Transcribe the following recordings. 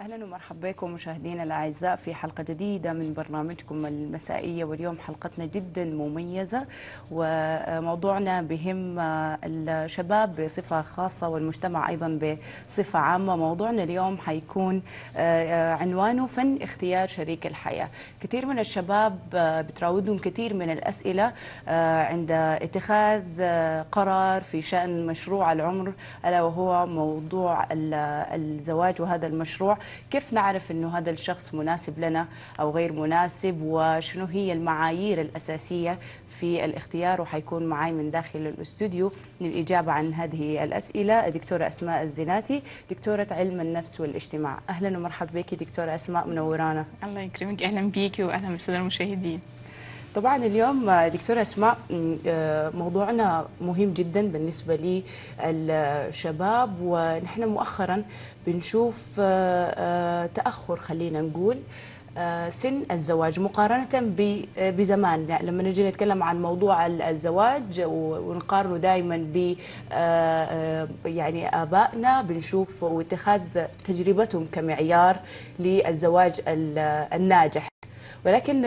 اهلا ومرحبا بكم مشاهدينا الاعزاء في حلقه جديده من برنامجكم المسائيه واليوم حلقتنا جدا مميزه وموضوعنا بهم الشباب بصفه خاصه والمجتمع ايضا بصفه عامه موضوعنا اليوم حيكون عنوانه فن اختيار شريك الحياه كثير من الشباب بتراودهم كثير من الاسئله عند اتخاذ قرار في شان مشروع العمر الا وهو موضوع الزواج وهذا المشروع كيف نعرف انه هذا الشخص مناسب لنا او غير مناسب وشنو هي المعايير الاساسيه في الاختيار وحيكون معي من داخل الاستوديو للاجابه عن هذه الاسئله الدكتوره اسماء الزناتي دكتوره علم النفس والاجتماع اهلا ومرحبا بك دكتوره اسماء منورانا الله يكرمك اهلا بيكي واهلا بالساده المشاهدين طبعا اليوم دكتورة أسماء موضوعنا مهم جدا بالنسبة للشباب ونحن مؤخرا بنشوف تأخر خلينا نقول سن الزواج مقارنة بزمان يعني لما نجي نتكلم عن موضوع الزواج ونقارنه دائما ب يعني آبائنا بنشوف واتخاذ تجربتهم كمعيار للزواج الناجح ولكن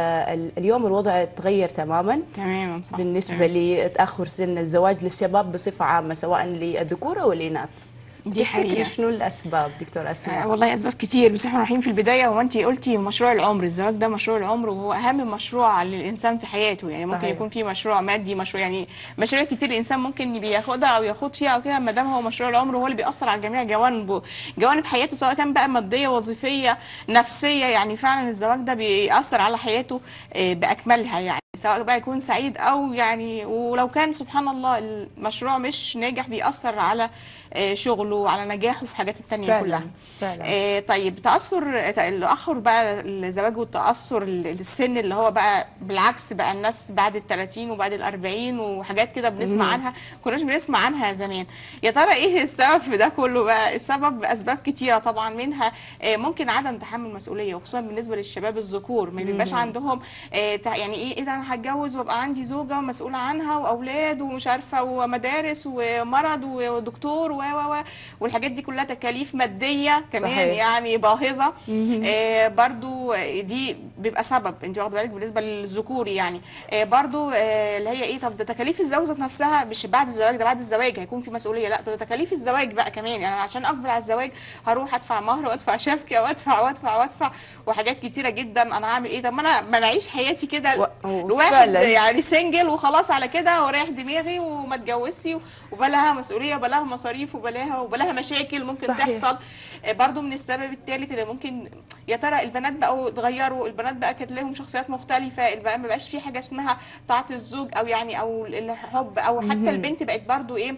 اليوم الوضع تغير تماما تماما صح بالنسبه لتاخر سن الزواج للشباب بصفه عامه سواء للذكور او الاناث دي حقيقة شنو الاسباب دكتور اسماء؟ آه والله اسباب كتير بس احنا رايحين في البدايه هو انت قلتي مشروع العمر الزواج ده مشروع العمر وهو اهم مشروع للانسان في حياته يعني ممكن صحيح. يكون في مشروع مادي مشروع يعني مشاريع كتير الانسان ممكن بياخدها او ياخد فيها او كده ما دام هو مشروع العمر هو اللي بيأثر على جميع جوانبه جوانب حياته سواء كان بقى ماديه وظيفيه نفسيه يعني فعلا الزواج ده بيأثر على حياته باكملها يعني سواء بقى يكون سعيد او يعني ولو كان سبحان الله المشروع مش ناجح بيأثر على شغله وعلى نجاحه في حاجات التانية فعلا كلها فعلا آه طيب تأثر التأخر بقى الزواج والتأثر السن اللي هو بقى بالعكس بقى الناس بعد ال 30 وبعد ال 40 وحاجات كده بنسمع مم. عنها كناش بنسمع عنها زمان يا ترى ايه السبب في ده كله بقى السبب اسباب كتيره طبعا منها آه ممكن عدم تحمل مسؤوليه وخصوصا بالنسبه للشباب الذكور ما بيبقاش مم. عندهم آه تع- يعني ايه ايه ده انا هتجوز وابقى عندي زوجه مسؤوله عنها واولاد ومش عارفه ومدارس ومرض ودكتور و و و والحاجات دي كلها تكاليف ماديه كمان صحيح. يعني باهظه مهم. آه برضو دي بيبقى سبب انت واخده بالك بالنسبه للذكور يعني آه برضو آه اللي هي ايه طب ده تكاليف الزوجه ذات نفسها مش بعد الزواج ده بعد الزواج هيكون في مسؤوليه لا ده تكاليف الزواج بقى كمان يعني عشان اقبل على الزواج هروح ادفع مهر وادفع شبكه وادفع وادفع وادفع وحاجات كتيره جدا انا هعمل ايه طب ما انا ما انا اعيش حياتي كده و- الواحد وفعلاً. يعني سنجل وخلاص على كده ورايح دماغي وما اتجوزش وبلاها مسؤوليه وبلاها مصاريف وبلاها وبلاها مشاكل ممكن صحيح. تحصل آه، برضو من السبب الثالث اللي ممكن يا ترى البنات بقوا اتغيروا البنات بقى كانت لهم شخصيات مختلفه البقى ما بقاش في حاجه اسمها طاعه الزوج او يعني او الحب او حتى مهم. البنت بقت برضو ايه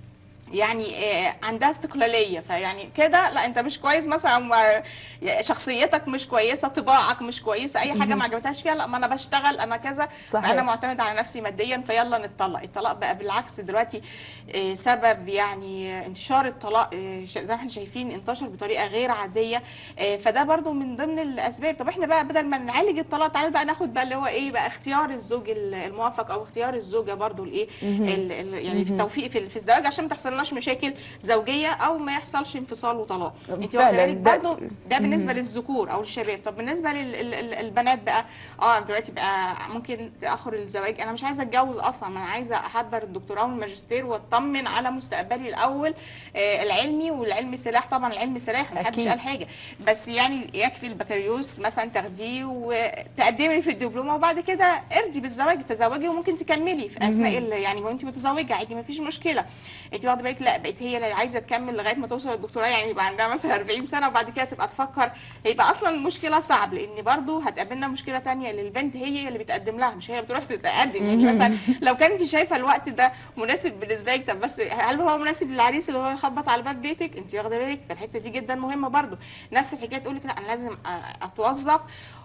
يعني آه، عندها استقلاليه فيعني كده لا انت مش كويس مثلا ما- شخصيتك مش كويسه طباعك مش كويسه اي حاجه ما عجبتهاش فيها لا ما انا بشتغل انا كذا صحيح. فانا معتمد على نفسي ماديا فيلا نتطلق الطلاق بقى بالعكس دلوقتي آه، سبب يعني آه، انتشار الطلاق آه، ش- زي ما احنا شايفين انتشر بطريقه غير عاديه آه، فده برضو من ضمن الاسباب طب احنا بقى بدل ما نعالج الطلاق تعالى بقى ناخد بقى اللي هو ايه بقى اختيار الزوج ال- الموافق او اختيار الزوجه برضو الايه ال- ال- يعني في التوفيق في في الزواج عشان ما تحصلناش مشاكل زوجيه او ما يحصلش انفصال وطلاق انت واخده فعلاً، بالك ده- برضو ده بالنسبه للذكور او الشباب طب بالنسبه للبنات بقى اه دلوقتي بقى ممكن تاخر الزواج انا مش عايزه اتجوز اصلا انا عايزه احضر الدكتوراه والماجستير واطمن على مستقبلي الاول آه العلمي والعلم سلاح طبعا العلم سلاح محدش أكيد. قال حاجه بس يعني يكفي البكالوريوس مثلا تاخديه وتقدمي في الدبلومه وبعد كده ارضي بالزواج تزوجي وممكن تكملي في اثناء ال- يعني وانت متزوجه عادي ما فيش مشكله انت واخده بالك لا بقت هي اللي عايزه تكمل لغايه ما توصل للدكتوراه يعني يبقى عندها مثلا 40 سنه وبعد كده تبقى تفكر هيبقى اصلا المشكله صعب لان برضو هتقابلنا مشكله تانية للبنت هي اللي بتقدم لها مش هي اللي بتروح تتقدم يعني مثلا لو كانت شايفه الوقت ده مناسب بالنسبه لك طب بس هل هو مناسب للعريس اللي هو يخبط على باب بيتك انت واخده بالك فالحته دي جدا مهمه برضو نفس الحكايه تقول لك لا انا لازم أ- اتوظف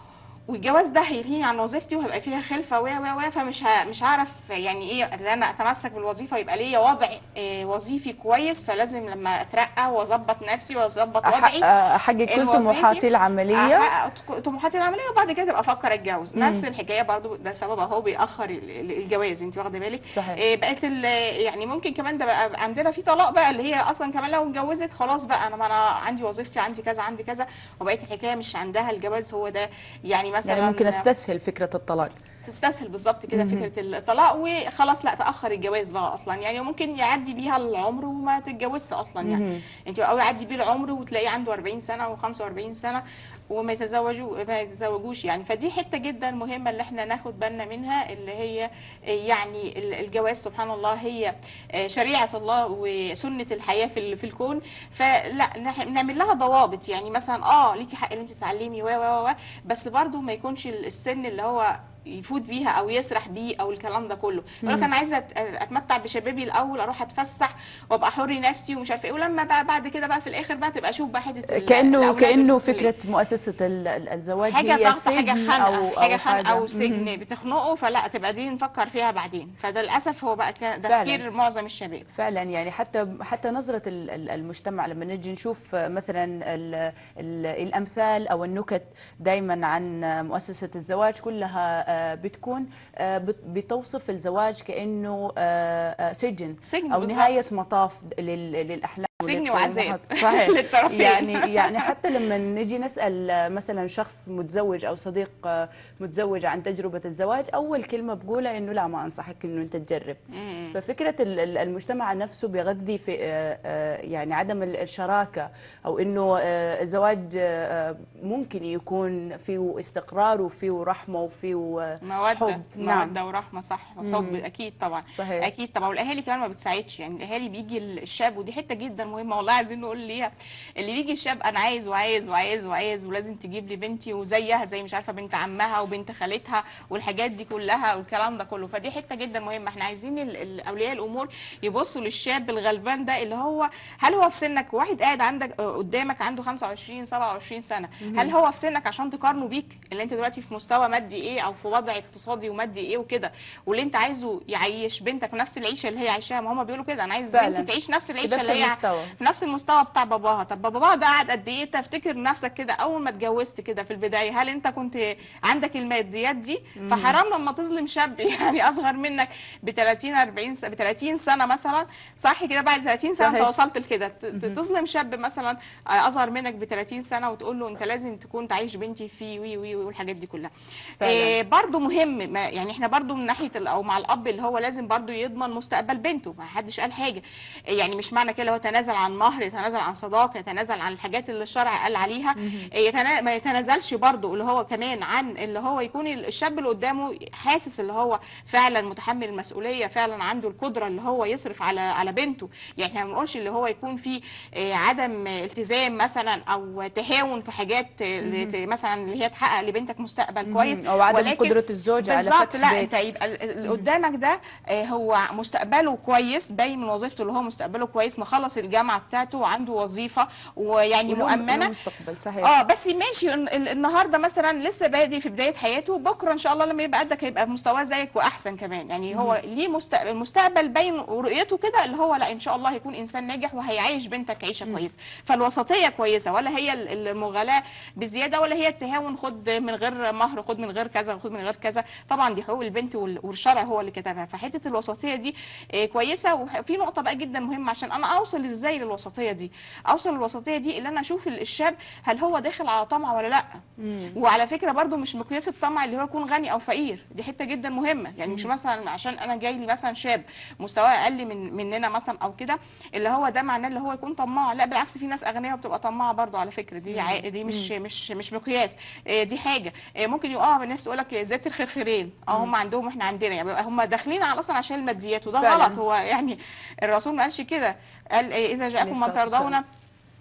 والجواز ده هيلهيني عن وظيفتي وهيبقى فيها خلفه و و و فمش ه... مش هعرف يعني ايه ان انا اتمسك بالوظيفه يبقى ليا وضع آه، وظيفي كويس فلازم لما اترقى واظبط نفسي واظبط وضعي أح- احقق كل الوظيفي. طموحاتي العمليه أحقق طموحاتي العمليه وبعد كده ابقى افكر اتجوز نفس الحكايه برضو ده سبب اهو بيأخر ال- ال- الجواز انت واخده بالك صحيح. إيه بقت ال- يعني ممكن كمان ده بقى عندنا في طلاق بقى اللي هي اصلا كمان لو اتجوزت خلاص بقى انا ما انا عندي وظيفتي عندي كذا عندي كذا وبقيت الحكايه مش عندها الجواز هو ده يعني مثلا يعني ممكن استسهل فكره الطلاق تستسهل بالظبط كده فكره الطلاق وخلاص لا تاخر الجواز بقى اصلا يعني ممكن يعدي بيها العمر وما تتجوزش اصلا يعني انت او يعدي بيه العمر وتلاقيه عنده 40 سنه و45 سنه وما يتزوجوا ما يتزوجوش يعني فدي حته جدا مهمه اللي احنا ناخد بالنا منها اللي هي يعني ال- الجواز سبحان الله هي شريعه الله وسنه الحياه في ال- في الكون فلا نح- نعمل لها ضوابط يعني مثلا اه ليكي حق ان انت تتعلمي و و و بس برضو ما يكونش السن اللي هو يفوت بيها او يسرح بيه او الكلام ده كله يقول لك انا عايزه أت- اتمتع بشبابي الاول اروح اتفسح وابقى حر نفسي ومش عارفه ايه ولما بقى بعد كده بقى في الاخر بقى تبقى اشوف بقى حته ال- كانه الأولاد كانه والمسؤولية. فكره مؤسسه ال- ال- الزواج حاجه هي ضغط حاجه سجن خنقه او حاجه او خنقه او مهم. سجن بتخنقه فلا تبقى دي نفكر فيها بعدين فده للاسف هو بقى كان تفكير معظم الشباب فعلا يعني حتى حتى نظره ال- ال- المجتمع لما نجي نشوف مثلا ال- ال- الامثال او النكت دائما عن مؤسسه الزواج كلها آه، بتكون آه، بت- بتوصف الزواج كانه آه، آه، سجن سجن او بالظبط. نهايه مطاف لل- للاحلام سجن وللطموحات. وعذاب صحيح للطرفين. يعني يعني حتى لما نجي نسال آه، مثلا شخص متزوج او صديق آه، متزوج عن تجربه الزواج اول كلمه بقولها انه لا ما انصحك انه انت تجرب ففكره ال- ال- المجتمع نفسه بيغذي في آه، آه، يعني عدم ال- الشراكه او انه آه، الزواج آه، ممكن يكون فيه استقرار وفيه رحمه وفيه آه، موده حب نعم موده ورحمه صح وحب اكيد طبعا صحيح. اكيد طبعا والاهالي كمان ما بتساعدش يعني الاهالي بيجي الشاب ودي حته جدا مهمه والله عايزين نقول ليها اللي بيجي الشاب انا عايز وعايز وعايز وعايز ولازم تجيب لي بنتي وزيها زي مش عارفه بنت عمها وبنت خالتها والحاجات دي كلها والكلام ده كله فدي حته جدا مهمه احنا عايزين ال- ال- اولياء الامور يبصوا للشاب الغلبان ده اللي هو هل هو في سنك واحد قاعد عندك آه، قدامك عنده 25 27 سنه هل هو في سنك عشان تقارنه بيك اللي انت دلوقتي في مستوى مادي ايه او في وضع اقتصادي ومادي ايه وكده واللي انت عايزه يعيش بنتك نفس العيشه اللي هي عايشاها ما هم بيقولوا كده انا عايز فعلا. بنتي تعيش نفس في العيشه نفس اللي هي المستوى في نفس المستوى بتاع باباها طب باباها ده قعد قد ايه تفتكر نفسك كده اول ما اتجوزت كده في البدايه هل انت كنت عندك الماديات دي فحرام لما تظلم شاب يعني اصغر منك ب 30 40 سنه ب 30 سنه مثلا صح كده بعد 30 سنه صحيح. انت وصلت لكده ت- ت- تظلم شاب مثلا اصغر منك ب 30 سنه وتقول له انت لازم تكون تعيش بنتي في وي وي وي والحاجات دي كلها فعلا. إيه برضو مهم ما يعني احنا برضو من ناحيه ال- او مع الاب اللي هو لازم برضو يضمن مستقبل بنته ما حدش قال حاجه إيه يعني مش معنى كده هو يتنازل عن مهر يتنازل عن صداقه يتنازل عن الحاجات اللي الشرع قال عليها إيه يتنا... ما يتنازلش برضو اللي هو كمان عن اللي هو يكون الشاب اللي قدامه حاسس اللي هو فعلا متحمل المسؤوليه فعلا عنده القدره اللي هو يصرف على على بنته يعني احنا ما بنقولش اللي هو يكون في إيه عدم التزام مثلا او تهاون في حاجات اللي ت- مثلا اللي هي تحقق لبنتك مستقبل كويس او عدم ولكن قدره الزوج على بالظبط فتح لا بيت. انت يبقى ال- اللي قدامك ده آه، هو مستقبله كويس باين من وظيفته اللي هو مستقبله كويس مخلص الجامعه بتاعته وعنده وظيفه ويعني وله- له مؤمنه مستقبل صحيح اه بس ماشي ال- ال- النهارده مثلا لسه بادئ في بدايه حياته بكره ان شاء الله لما يبقى قدك هيبقى في مستواه زيك واحسن كمان يعني هو ليه مستقبل المستقبل باين ورؤيته كده اللي هو لا ان شاء الله هيكون انسان ناجح وهيعيش بنتك عيشه كويسه فالوسطيه كويسه ولا هي ال- ال- المغالاه بزياده ولا هي التهاون خد من غير مهر خد من غير كذا خد من غير كذا طبعا دي حقوق البنت وال- والشرع هو اللي كتبها فحته الوسطيه دي آه، كويسه وفي نقطه بقى جدا مهمه عشان انا اوصل ازاي للوسطيه دي اوصل للوسطيه دي اللي انا اشوف ال- الشاب هل هو داخل على طمع ولا لا وعلى فكره برضو مش مقياس الطمع اللي هو يكون غني او فقير دي حته جدا مهمه يعني مش مثلا عشان انا جاي لي مثلا شاب مستواه اقل من مننا مثلا او كده اللي هو ده معناه اللي هو يكون طماع لا بالعكس في ناس اغنياء بتبقى طماعه برضو على فكره دي عا- دي مش مش مش مقياس آه، دي حاجه آه، ممكن يقع الناس تقول لك ذات الخرخرين اه هم عندهم احنا عندنا يعني بيبقى هم داخلين على اصلا عشان الماديات وده فعلا. غلط هو يعني الرسول ما قالش كده قال آه، اذا جاءكم عليه من الصلاة والسلام. ترضون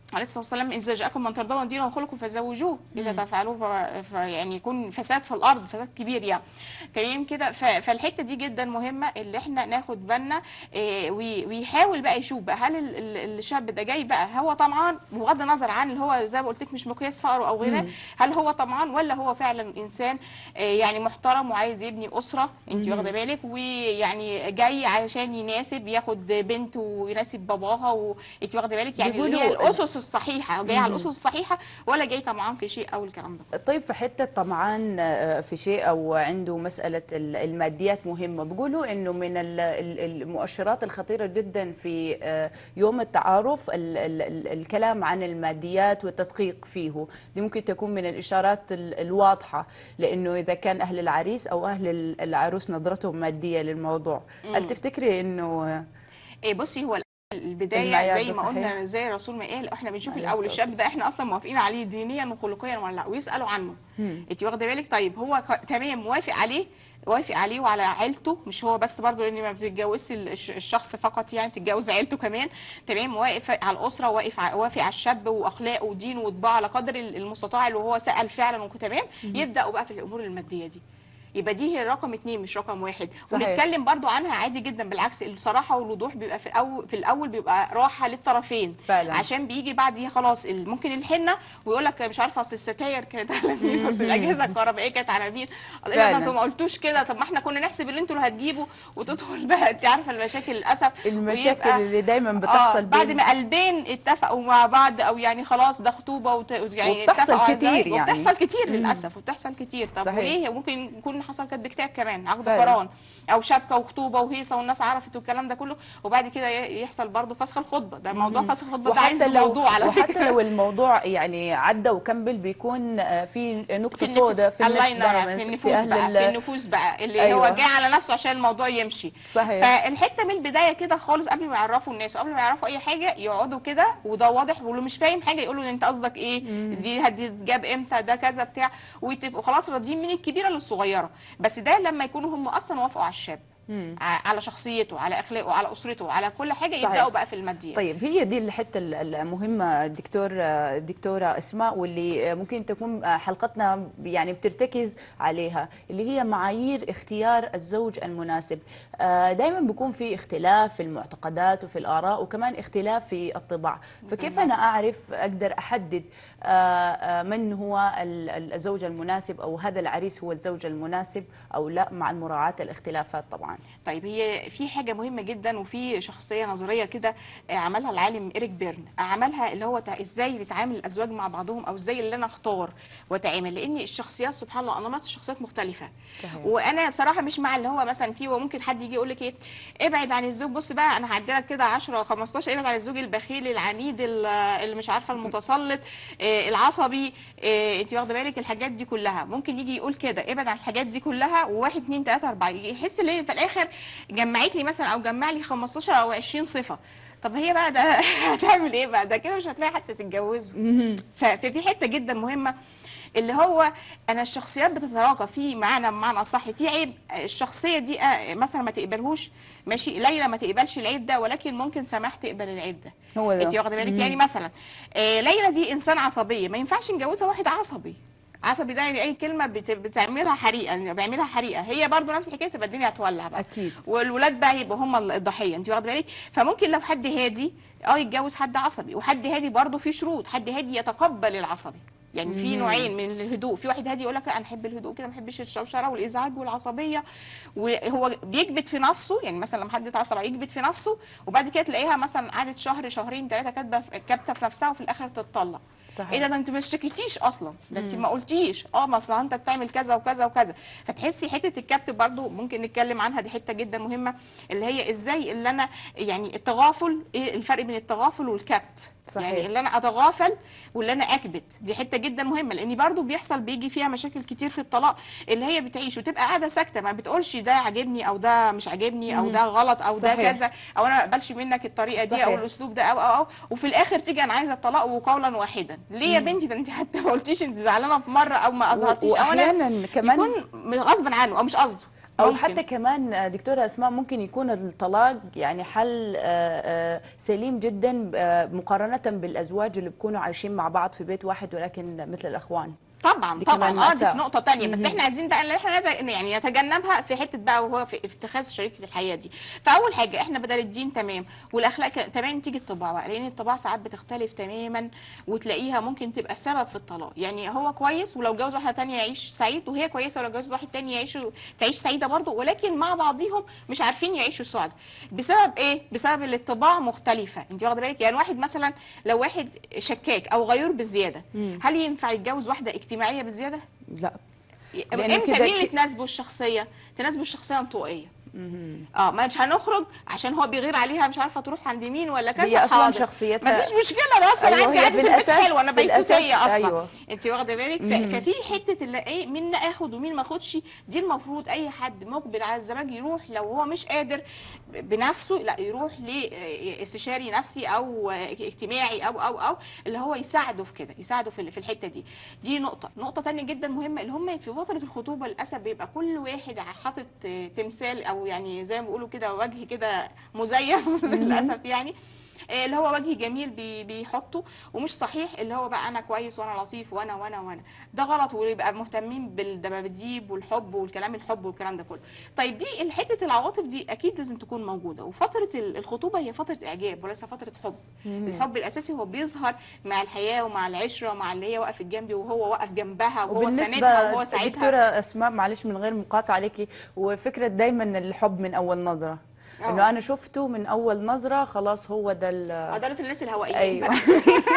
عليه الصلاه والسلام اذا جاءكم من ترضون دينه وخلقه فزوجوه اذا تفعلوه ف... ف... يعني يكون فساد في الارض فساد كبير يعني تمام كده ف... فالحته دي جدا مهمه اللي احنا ناخد بالنا إيه وي... ويحاول بقى يشوف بقى هل ال... ال- الشاب ده جاي بقى هو طمعان بغض النظر عن اللي هو زي ما قلت لك مش مقياس فقره او غناه هل هو طمعان ولا هو فعلا انسان إيه يعني محترم وعايز يبني اسره انت واخده بالك ويعني جاي عشان يناسب ياخد بنت ويناسب باباها وانت واخده بالك يعني اللي هي بيقولوا- الاسس الصحيحه جاي على الاسس الصحيحه ولا جاي طمعان في شيء او الكلام ده طيب في حتة طمعان آه، في شيء أو عنده مسألة ال- الماديات مهمة بيقولوا إنه من ال- ال- المؤشرات الخطيرة جدا في آه، يوم التعارف ال- ال- ال- الكلام عن الماديات والتدقيق فيه دي ممكن تكون من الإشارات ال- الواضحة لأنه إذا كان أهل العريس أو أهل ال- العروس نظرتهم مادية للموضوع هل تفتكري إنه إيه بصي هو البدايه المعيار زي ده ما قلنا صحيح؟ زي الرسول ما قال احنا بنشوف عليه الاول الصلاة الشاب ده احنا اصلا موافقين عليه دينيا وخلقيا ولا لا ويسالوا عنه انت واخده بالك طيب هو ك- تمام موافق عليه وافق عليه وعلى عيلته مش هو بس برضو لان ما بتتجوزش ال- الش- الشخص فقط يعني بتتجوز عيلته كمان تمام واقف على الاسره واقف ع- وافق على الشاب واخلاقه ودينه وطباعه على قدر ال- المستطاع اللي هو سال فعلا وتمام يبداوا بقى في الامور الماديه دي يبقى دي هي رقم اتنين مش رقم واحد صحيح. ونتكلم برضو عنها عادي جدا بالعكس الصراحه والوضوح بيبقى في الاول في الاول بيبقى راحه للطرفين فعلا. عشان بيجي بعديها خلاص ال- ممكن الحنه ويقول لك مش عارفه اصل الستاير كانت على مين اصل الاجهزه الكهربائيه كانت على مين الله فعلا. ده انتوا ما قلتوش كده طب ما احنا كنا نحسب اللي انتوا اللي هتجيبوا وتدخل بقى انت عارفه المشاكل للاسف المشاكل ويبقى- اللي دايما بتحصل آه بعد بين- ما قلبين اتفقوا مع بعض او يعني خلاص ده خطوبه وت... يعني وبتحصل اتفقوا على كتير الزواج، يعني. وبتحصل كتير للاسف وبتحصل كتير طب صحيح. وليه ممكن يكون حصل كاتب كتاب كمان عقد فعلا. قران او شبكه وخطوبه وهيصه والناس عرفت والكلام ده كله وبعد كده ي- يحصل برضه فسخ الخطبه ده موضوع فسخ الخطبه ده عايز وحتى لو موضوع على وحتى فكره لو الموضوع يعني عدى وكمل بيكون آه، في نقطة في سوداء في الله النفس ينور دايما في النفوس أهل بقى ال- في النفوس بقى اللي أيوة. هو جاي على نفسه عشان الموضوع يمشي صحيح. فالحته من البدايه كده خالص قبل ما يعرفوا الناس وقبل ما يعرفوا اي حاجه يقعدوا كده وده واضح واللي مش فاهم حاجه يقولوا انت قصدك ايه دي هتتجاب امتى ده كذا بتاع ويتفقوا خلاص راضيين من الكبيره للصغيره بس ده لما يكونوا هم اصلا وافقوا على الشاب ع- على شخصيته على اخلاقه على اسرته على كل حاجه صحيح. يبداوا بقى في الماديات طيب هي دي الحته ال- المهمه الدكتور الدكتوره اسماء واللي ممكن تكون حلقتنا يعني بترتكز عليها اللي هي معايير اختيار الزوج المناسب دائما بيكون في اختلاف في المعتقدات وفي الاراء وكمان اختلاف في الطباع فكيف انا اعرف اقدر احدد آه، آه، من هو ال- ال- الزوج المناسب او هذا العريس هو الزوج المناسب او لا مع مراعاه الاختلافات طبعا طيب هي في حاجه مهمه جدا وفي شخصيه نظريه كده آه، عملها العالم إيريك بيرن عملها اللي هو تع- ازاي بيتعامل الازواج مع بعضهم او ازاي اللي انا اختار واتعامل لان الشخصيات سبحان الله انماط الشخصيات مختلفه صحيح. وانا بصراحه مش مع اللي هو مثلا في وممكن حد يجي يقول لك ايه ابعد عن الزوج بص بقى انا هعدي لك كده 10 15 ابعد عن الزوج البخيل العنيد ال- اللي مش عارفه المتسلط آه، العصبي آه، انت واخده بالك الحاجات دي كلها ممكن يجي يقول كده ابعد عن الحاجات دي كلها وواحد اتنين تلاته اربعه يحس ان هي في الاخر جمعت لي مثلا او جمع لي 15 او 20 صفه طب هي بقى ده هتعمل ايه بقى ده كده مش هتلاقي حتى تتجوزه ففي حته جدا مهمه اللي هو انا الشخصيات بتتراكم في معنى بمعنى صح في عيب الشخصيه دي آه، مثلا ما تقبلهوش ماشي ليلى ما تقبلش العيب ده ولكن ممكن سماح تقبل العيب ده هو ده. انت واخده بالك يعني مثلا آه، ليلى دي انسان عصبيه ما ينفعش نجوزها واحد عصبي عصبي ده يعني اي كلمه بت- بتعملها حريقه يعني بيعملها حريقه هي برضو نفس الحكايه تبقى الدنيا هتولع بقى أكيد. والولاد بقى يبقوا هم الضحيه انت واخده بالك فممكن لو حد هادي اه يتجوز حد عصبي وحد هادي برضو في شروط حد هادي يتقبل العصبي يعني في نوعين من الهدوء في واحد هادي يقول لك لا انا احب الهدوء كده ما احبش الشوشره والازعاج والعصبيه وهو بيكبت في نفسه يعني مثلا لما حد يتعصب يكبت في نفسه وبعد كده تلاقيها مثلا قعدت شهر شهرين ثلاثه كاتبه كابته في نفسها وفي الاخر تتطلق صحيح. ايه ده ده انت ما اشتكيتيش اصلا ده انت ما قلتيش اه ما اصل انت بتعمل كذا وكذا وكذا فتحسي حته الكبت برضو ممكن نتكلم عنها دي حته جدا مهمه اللي هي ازاي اللي انا يعني التغافل ايه الفرق بين التغافل والكبت صحيح. يعني اللي انا اتغافل واللي انا اكبت دي حته جدا مهمه لان برضو بيحصل بيجي فيها مشاكل كتير في الطلاق اللي هي بتعيش وتبقى قاعده ساكته ما بتقولش ده عاجبني او ده مش عاجبني او ده غلط او ده صحيح. كذا او انا ما اقبلش منك الطريقه دي صحيح. او الاسلوب ده او او او وفي الاخر تيجي انا عايزه الطلاق وقولا واحدا ليه يا بنتي ده انت حتى ما قلتيش انت زعلانه في مره او ما اظهرتيش او انا واحيانا كمان يكون غصبا عنه او مش قصده او ممكن. حتى كمان آه، دكتوره اسماء ممكن يكون الطلاق يعني حل آه، آه، سليم جدا آه، مقارنه بالازواج اللي بيكونوا عايشين مع بعض في بيت واحد ولكن مثل الاخوان طبعا دي طبعا كمان اه دي مأساة. في نقطه تانية بس احنا عايزين بقى ان احنا نت- يعني نتجنبها في حته بقى وهو في في اتخاذ شريكه الحياه دي فاول حاجه احنا بدل الدين تمام والاخلاق ك- تمام تيجي الطباع بقى لان الطباع ساعات بتختلف تماما وتلاقيها ممكن تبقى سبب في الطلاق يعني هو كويس ولو جوز واحده تانية يعيش سعيد وهي كويسه ولو جوز واحد تاني يعيش تعيش سعيده برضه ولكن مع بعضهم مش عارفين يعيشوا سعد بسبب ايه بسبب ان الطباع مختلفه انت واخده بالك يعني واحد مثلا لو واحد شكاك او غيور بالزياده هل ينفع يتجوز واحده اجتماعيه بالزياده لا لأنه امتى كده مين اللي ك- تناسبه الشخصيه تناسبه الشخصيه انطوائيه اه مش هنخرج عشان هو بيغير عليها مش عارفه تروح عند مين ولا كذا هي أصلاً حاضر. شخصيتها- مفيش مشكله انا اصلا أيوة، عندي هي عاده في البيت الأساس- حلوه انا في الأساس- بيتوتيه اصلا أيوة. انت واخده بالك ف- ففي حته اللي ايه مين اخد ومين ما اخدش دي المفروض اي حد مقبل على الزواج يروح لو هو مش قادر ب- بنفسه لا يروح لاستشاري نفسي او اجتماعي او او او اللي هو يساعده في كده يساعده في في الحته دي دي نقطه نقطه تانية جدا مهمه اللي هم في فتره الخطوبه للاسف بيبقى كل واحد حاطط تمثال او يعني زي ما بيقولوا كده وجه كده مزيف للاسف يعني آه، اللي هو وجه جميل بي- بيحطه ومش صحيح اللي هو بقى انا كويس وانا لطيف وانا وانا وانا ده غلط ويبقى مهتمين بالدباديب والحب والكلام الحب والكلام ده كله طيب دي حته العواطف دي اكيد لازم تكون موجوده وفتره ال- الخطوبه هي فتره اعجاب وليس فتره حب الحب الاساسي هو بيظهر مع الحياه ومع العشره ومع اللي هي وقفت جنبي وهو وقف جنبها وهو ساندها وهو وبالنسبه ساعدها دكتوره اسماء معلش من غير مقاطعه عليكي وفكره دايما الحب من اول نظره آه. انه انا شفته من اول نظره خلاص هو ده ال- عضلات الناس الهوائيين أيوة. بقى.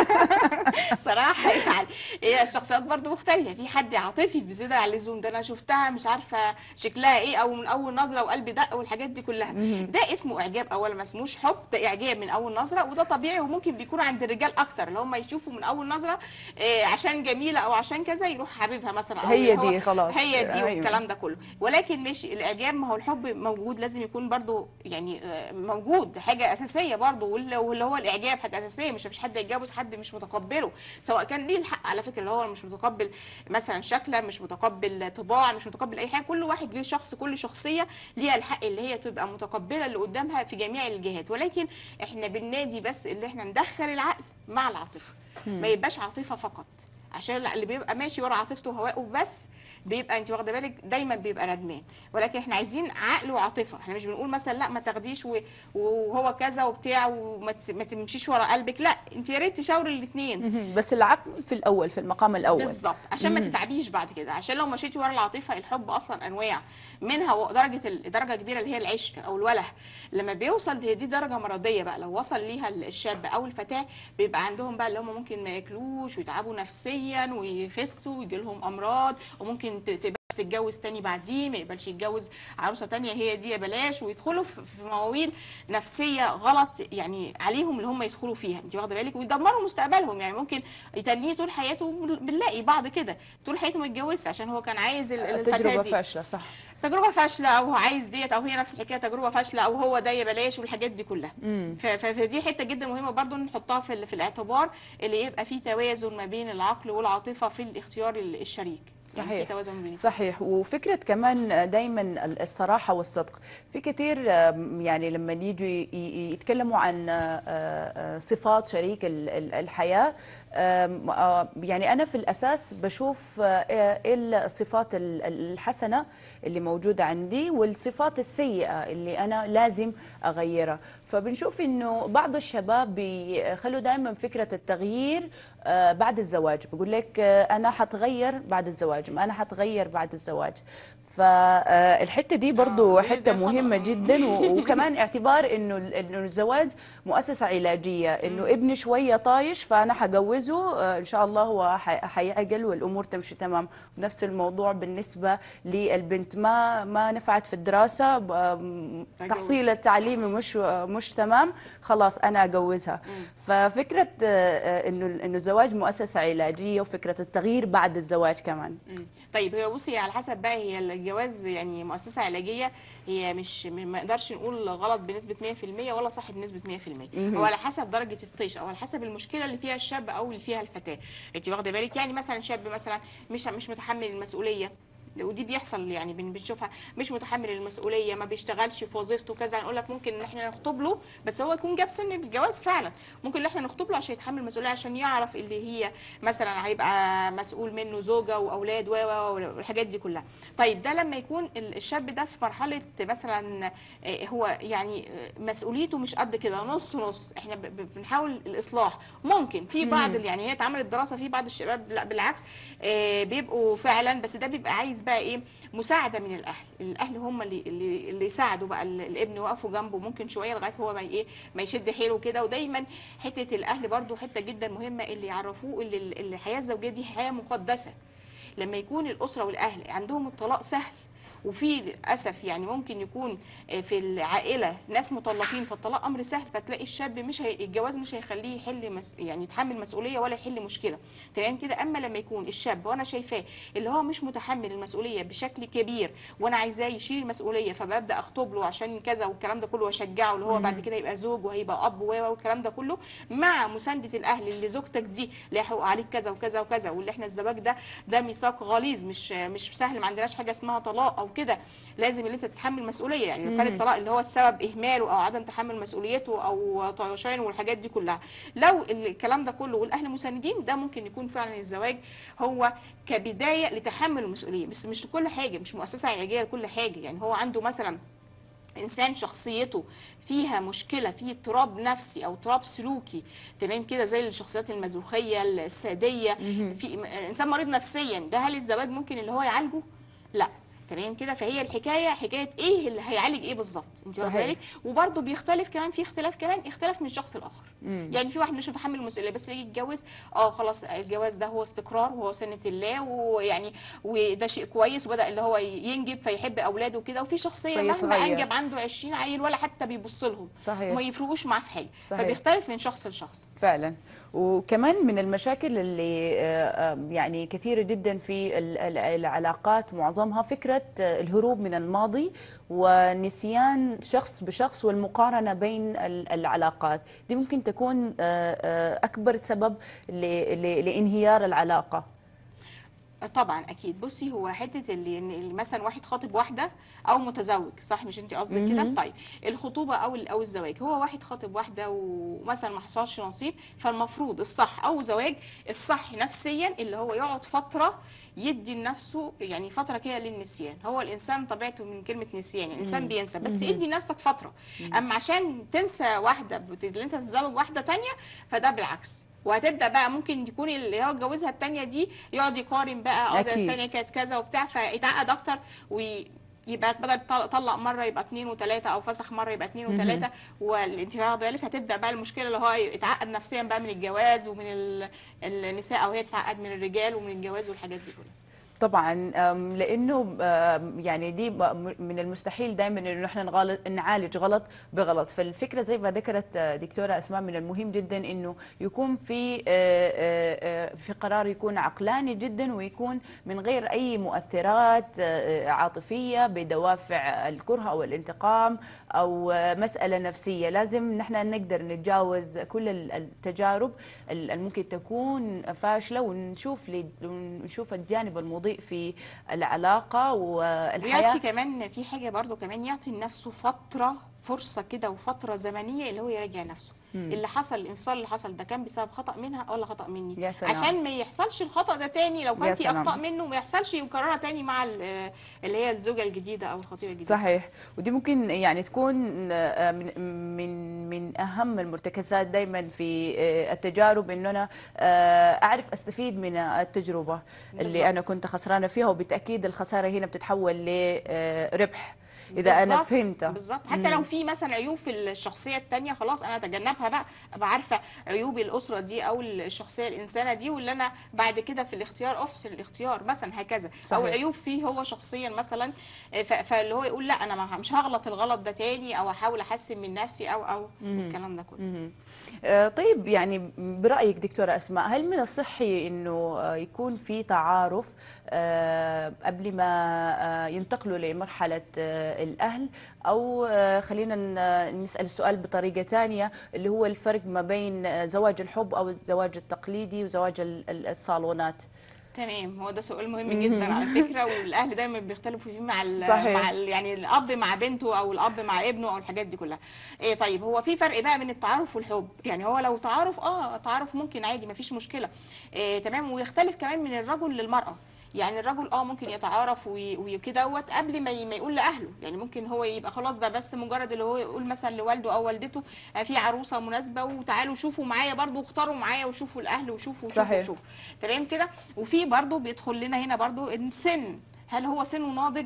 صراحه يعني هي الشخصيات برضو مختلفه في حد عاطفي بزياده عن اللزوم ده انا شفتها مش عارفه شكلها ايه او من اول نظره وقلبي دق والحاجات دي كلها ده اسمه اعجاب اولا ما اسموش حب ده اعجاب من اول نظره وده طبيعي وممكن بيكون عند الرجال اكتر اللي هم يشوفوا من اول نظره آه، عشان جميله او عشان كذا يروح حبيبها مثلا أو هي هو- دي خلاص. هي دي أيوة. والكلام ده كله ولكن مش الاعجاب ما هو الحب موجود لازم يكون برضو يعني آه، موجود حاجه اساسيه برضو واللي واللي هو الاعجاب حاجه اساسيه مش مفيش حد يتجوز حد مش متقبله سواء كان ليه الحق على فكره اللي هو مش متقبل مثلا شكلا مش متقبل طباع مش متقبل اي حاجه كل واحد ليه شخص كل شخصيه ليها الحق اللي هي تبقى متقبله اللي قدامها في جميع الجهات ولكن احنا بننادي بس اللي احنا ندخل العقل مع العاطفه ما يبقاش عاطفه فقط عشان اللي بيبقى ماشي ورا عاطفته وهوائه بس بيبقى انت واخده بالك دايما بيبقى ندمان ولكن احنا عايزين عقل وعاطفه احنا مش بنقول مثلا لا ما تاخديش و- وهو كذا وبتاع وما ت- ما تمشيش ورا قلبك لا انت يا ريت تشاوري الاثنين مهم. بس العقل في الاول في المقام الاول بالظبط عشان ما تتعبيش بعد كده عشان لو مشيتي ورا العاطفه الحب اصلا انواع منها و- درجه ال- درجه كبيره اللي هي العشق او الوله لما بيوصل هي دي درجه مرضيه بقى لو وصل ليها الشاب او الفتاه بيبقى عندهم بقى اللي هم ممكن ما ياكلوش ويتعبوا نفسيا ويخسوا ويجي لهم امراض وممكن ت- تبقى تتجوز تاني بعديه ما يقبلش يتجوز عروسه تانية هي دي يا بلاش ويدخلوا في في مواويل نفسيه غلط يعني عليهم اللي هم يدخلوا فيها انت واخده بالك ويدمروا مستقبلهم يعني ممكن يتنيه طول حياته بنلاقي بعض كده طول حياته ما يتجوزش عشان هو كان عايز ال- الفتاه تجربه دي فاشله صح تجربه فاشله او هو عايز ديت او هي نفس الحكايه تجربه فاشله او هو ده يا بلاش والحاجات دي كلها ف- ف- فدي حته جدا مهمه برضو نحطها في ال- في الاعتبار اللي يبقى في توازن ما بين العقل والعاطفه في الاختيار ال- الشريك يعني في صحيح توازن بين صحيح وفكرة كمان دايما الصراحة والصدق في كتير آم، يعني لما يجوا ي- ي- يتكلموا عن آه، آه، صفات شريك ال- ال- الحياة آم، آه، يعني أنا في الأساس بشوف آه، إيه الصفات ال- الحسنة اللي موجودة عندي والصفات السيئة اللي أنا لازم أغيرها فبنشوف إنه بعض الشباب بيخلوا دائما فكرة التغيير آه، بعد الزواج بقول لك آه، انا حتغير بعد الزواج ما انا حتغير بعد الزواج فالحته دي برضو آه، دي- حته ده خطأ. مهمه جدا و- وكمان اعتبار انه ال- انه الزواج مؤسسه علاجيه انه ابني شويه طايش فانا حجوزه آه، ان شاء الله هو ح- حيعقل والامور تمشي تمام نفس الموضوع بالنسبه للبنت ما ما نفعت في الدراسه ب- آم، أجوز. تحصيل التعليمي مش مش تمام خلاص انا اجوزها ففكره آه، آه، انه انه الزواج مؤسسه علاجيه وفكره التغيير بعد الزواج كمان مم. طيب هي بصي على حسب بقى هي الجواز يعني مؤسسه علاجيه هي مش م- ما نقدرش نقول غلط بنسبه 100% ولا صح بنسبه 100% هو على حسب درجه الطيش او على حسب المشكله اللي فيها الشاب او اللي فيها الفتاه انت واخده بالك يعني مثلا شاب مثلا مش مش متحمل المسؤوليه ودي بيحصل يعني بن- بنشوفها مش متحمل المسؤوليه ما بيشتغلش في وظيفته كذا نقول لك ممكن ان احنا نخطب له بس هو يكون جاب سن الجواز فعلا ممكن ان احنا نخطب له عشان يتحمل المسؤوليه عشان يعرف اللي هي مثلا هيبقى مسؤول منه زوجه واولاد و و- والحاجات دي كلها طيب ده لما يكون ال- الشاب ده في مرحله مثلا آه، هو يعني آه، مسؤوليته مش قد كده نص نص احنا ب- ب- بنحاول الاصلاح ممكن في بعض ال- يعني هي اتعملت دراسه في بعض الشباب لا بالعكس آه، بيبقوا فعلا بس ده بيبقى عايز بقى ايه مساعده من الاهل الاهل هم اللي اللي, اللي يساعدوا بقى ال- الابن يقفوا جنبه ممكن شويه لغايه هو ما ايه ما يشد حيله كده ودايما حته الاهل برضو حته جدا مهمه اللي يعرفوه اللي اللي الحياه الزوجيه دي حياه مقدسه لما يكون الاسره والاهل عندهم الطلاق سهل وفي للاسف يعني ممكن يكون آه، في العائله ناس مطلقين فالطلاق امر سهل فتلاقي الشاب مش هي... الجواز مش هيخليه يحل مس... يعني يتحمل مسؤوليه ولا يحل مشكله تمام كده اما لما يكون الشاب وانا شايفاه اللي هو مش متحمل المسؤوليه بشكل كبير وانا عايزاه يشيل المسؤوليه فببدا اخطب له عشان كذا والكلام ده كله واشجعه اللي هو بعد كده يبقى زوج وهيبقى اب و والكلام ده كله مع مسانده الاهل اللي زوجتك دي ليها حقوق عليك كذا وكذا وكذا واللي احنا الزواج ده ده ميثاق غليظ مش مش سهل ما عندناش حاجه اسمها طلاق او كده لازم اللي انت تتحمل مسؤوليه يعني لو كان الطلاق اللي هو السبب اهماله او عدم تحمل مسؤوليته او طيشان والحاجات دي كلها لو الكلام ده كله والاهل مساندين ده ممكن يكون فعلا الزواج هو كبدايه لتحمل المسؤوليه بس مش لكل حاجه مش مؤسسه علاجيه لكل حاجه يعني هو عنده مثلا انسان شخصيته فيها مشكله في اضطراب نفسي او اضطراب سلوكي تمام كده زي الشخصيات المازوخيه الساديه في انسان مريض نفسيا ده هل الزواج ممكن اللي هو يعالجه لا تمام كده فهي الحكايه حكايه ايه اللي هيعالج ايه بالظبط انت واخده صحيح. بالك وبرده بيختلف كمان في اختلاف كمان اختلاف من شخص لاخر يعني في واحد مش متحمل المسؤوليه بس يجي يتجوز اه خلاص الجواز ده هو استقرار وهو سنه الله ويعني وده شيء كويس وبدا اللي هو ينجب فيحب اولاده وكده وفي شخصيه مهما فيتغير. انجب عنده 20 عيل ولا حتى بيبص لهم صحيح. وما يفرقوش معاه في حاجه صحيح. فبيختلف من شخص لشخص فعلا وكمان من المشاكل اللي آه، آه، يعني كثيرة جدا في ال- ال- العلاقات معظمها فكرة آه، الهروب من الماضي ونسيان شخص بشخص والمقارنة بين ال- العلاقات دي ممكن تكون آه، آه، أكبر سبب ل- ل- لانهيار العلاقة طبعا اكيد بصي هو حته اللي إن اللي مثلا واحد خاطب واحده او متزوج صح مش انت قصدك كده طيب الخطوبه او ال- او الزواج هو واحد خاطب واحده ومثلا ما حصلش نصيب فالمفروض الصح او زواج الصح نفسيا اللي هو يقعد فتره يدي لنفسه يعني فتره كده للنسيان هو الانسان طبيعته من كلمه نسيان يعني الانسان بينسى بس ادي نفسك فتره اما عشان تنسى واحده بت- اللي انت تتزوج واحده تانية فده بالعكس وهتبدا بقى ممكن يكون اللي هو اتجوزها التانية دي يقعد يقارن بقى اه ده أكيد. التانية كانت كذا وبتاع فيتعقد اكتر ويبقى بدل طل- طلق مره يبقى اثنين وثلاثه او فسخ مره يبقى اثنين وثلاثه وانت واخده بالك هتبدا بقى المشكله اللي هو يتعقد نفسيا بقى من الجواز ومن ال- النساء او هي تتعقد من الرجال ومن الجواز والحاجات دي كلها طبعا أم، لانه أم، يعني دي ب- من المستحيل دائما انه احنا نغلط نعالج غلط بغلط فالفكره زي ما ذكرت آه، دكتوره اسماء من المهم جدا انه يكون في آه، آه، آه، في قرار يكون عقلاني جدا ويكون من غير اي مؤثرات آه، آه، عاطفيه بدوافع الكره او الانتقام او آه، مساله نفسيه لازم نحن نقدر نتجاوز كل ال- التجارب ال- الممكن تكون فاشله ونشوف لي- ونشوف الجانب المضيء في العلاقه والحياه ويعطي كمان في حاجه برضو كمان يعطي لنفسه فتره فرصه كده وفتره زمنيه اللي هو يراجع نفسه اللي حصل الانفصال اللي حصل ده كان بسبب خطا منها ولا خطا مني يا سلام. عشان ما يحصلش الخطا ده تاني لو يا كان في سلام. اخطاء منه ما يحصلش يكررها تاني مع ال- اللي هي الزوجه الجديده او الخطيبه الجديده صحيح ودي ممكن يعني تكون آه، من من من اهم المرتكزات دائما في آه، التجارب انه انا آه، اعرف استفيد من التجربه اللي بالظبط. انا كنت خسرانه فيها وبالتاكيد الخساره هنا بتتحول لربح اذا انا بالظبط، فهمت بالظبط حتى لو في مثلا عيوب في الشخصيه التانية خلاص انا اتجنبها بقى ابقى عارفه عيوب الاسره دي او الشخصيه الانسانه دي واللي انا بعد كده في الاختيار احسن الاختيار مثلا هكذا او صحيح. عيوب فيه هو شخصيا مثلا ف- فاللي هو يقول لا انا ما- مش هغلط الغلط ده تاني او احاول احسن من نفسي او او الكلام ده كله مهم. آه، طيب يعني برأيك دكتورة أسماء هل من الصحي أنه آه، يكون في تعارف آه، قبل ما آه، ينتقلوا لمرحلة آه، الأهل أو آه، خلينا ن- نسأل السؤال بطريقة ثانية اللي هو الفرق ما بين آه، زواج الحب أو الزواج التقليدي وزواج ال- ال- الصالونات تمام هو ده سؤال مهم جدا على فكره والاهل دايما بيختلفوا فيه مع ال صحيح. مع ال يعني الاب مع بنته او الاب مع ابنه او الحاجات دي كلها إيه طيب هو في فرق بقى بين التعارف والحب يعني هو لو تعارف اه تعارف ممكن عادي مفيش مشكله إيه تمام ويختلف كمان من الرجل للمراه يعني الرجل اه ممكن يتعارف وي- وكدهوت قبل ما ي- ما يقول لاهله يعني ممكن هو يبقى خلاص ده بس مجرد اللي هو يقول مثلا لوالده او والدته آه، في عروسه مناسبه وتعالوا شوفوا معايا برضو واختاروا معايا وشوفوا الاهل وشوفوا وشوفوا صحيح. وشوفوا تمام كده وفي برضو بيدخل لنا هنا برضو السن هل هو سنه ناضج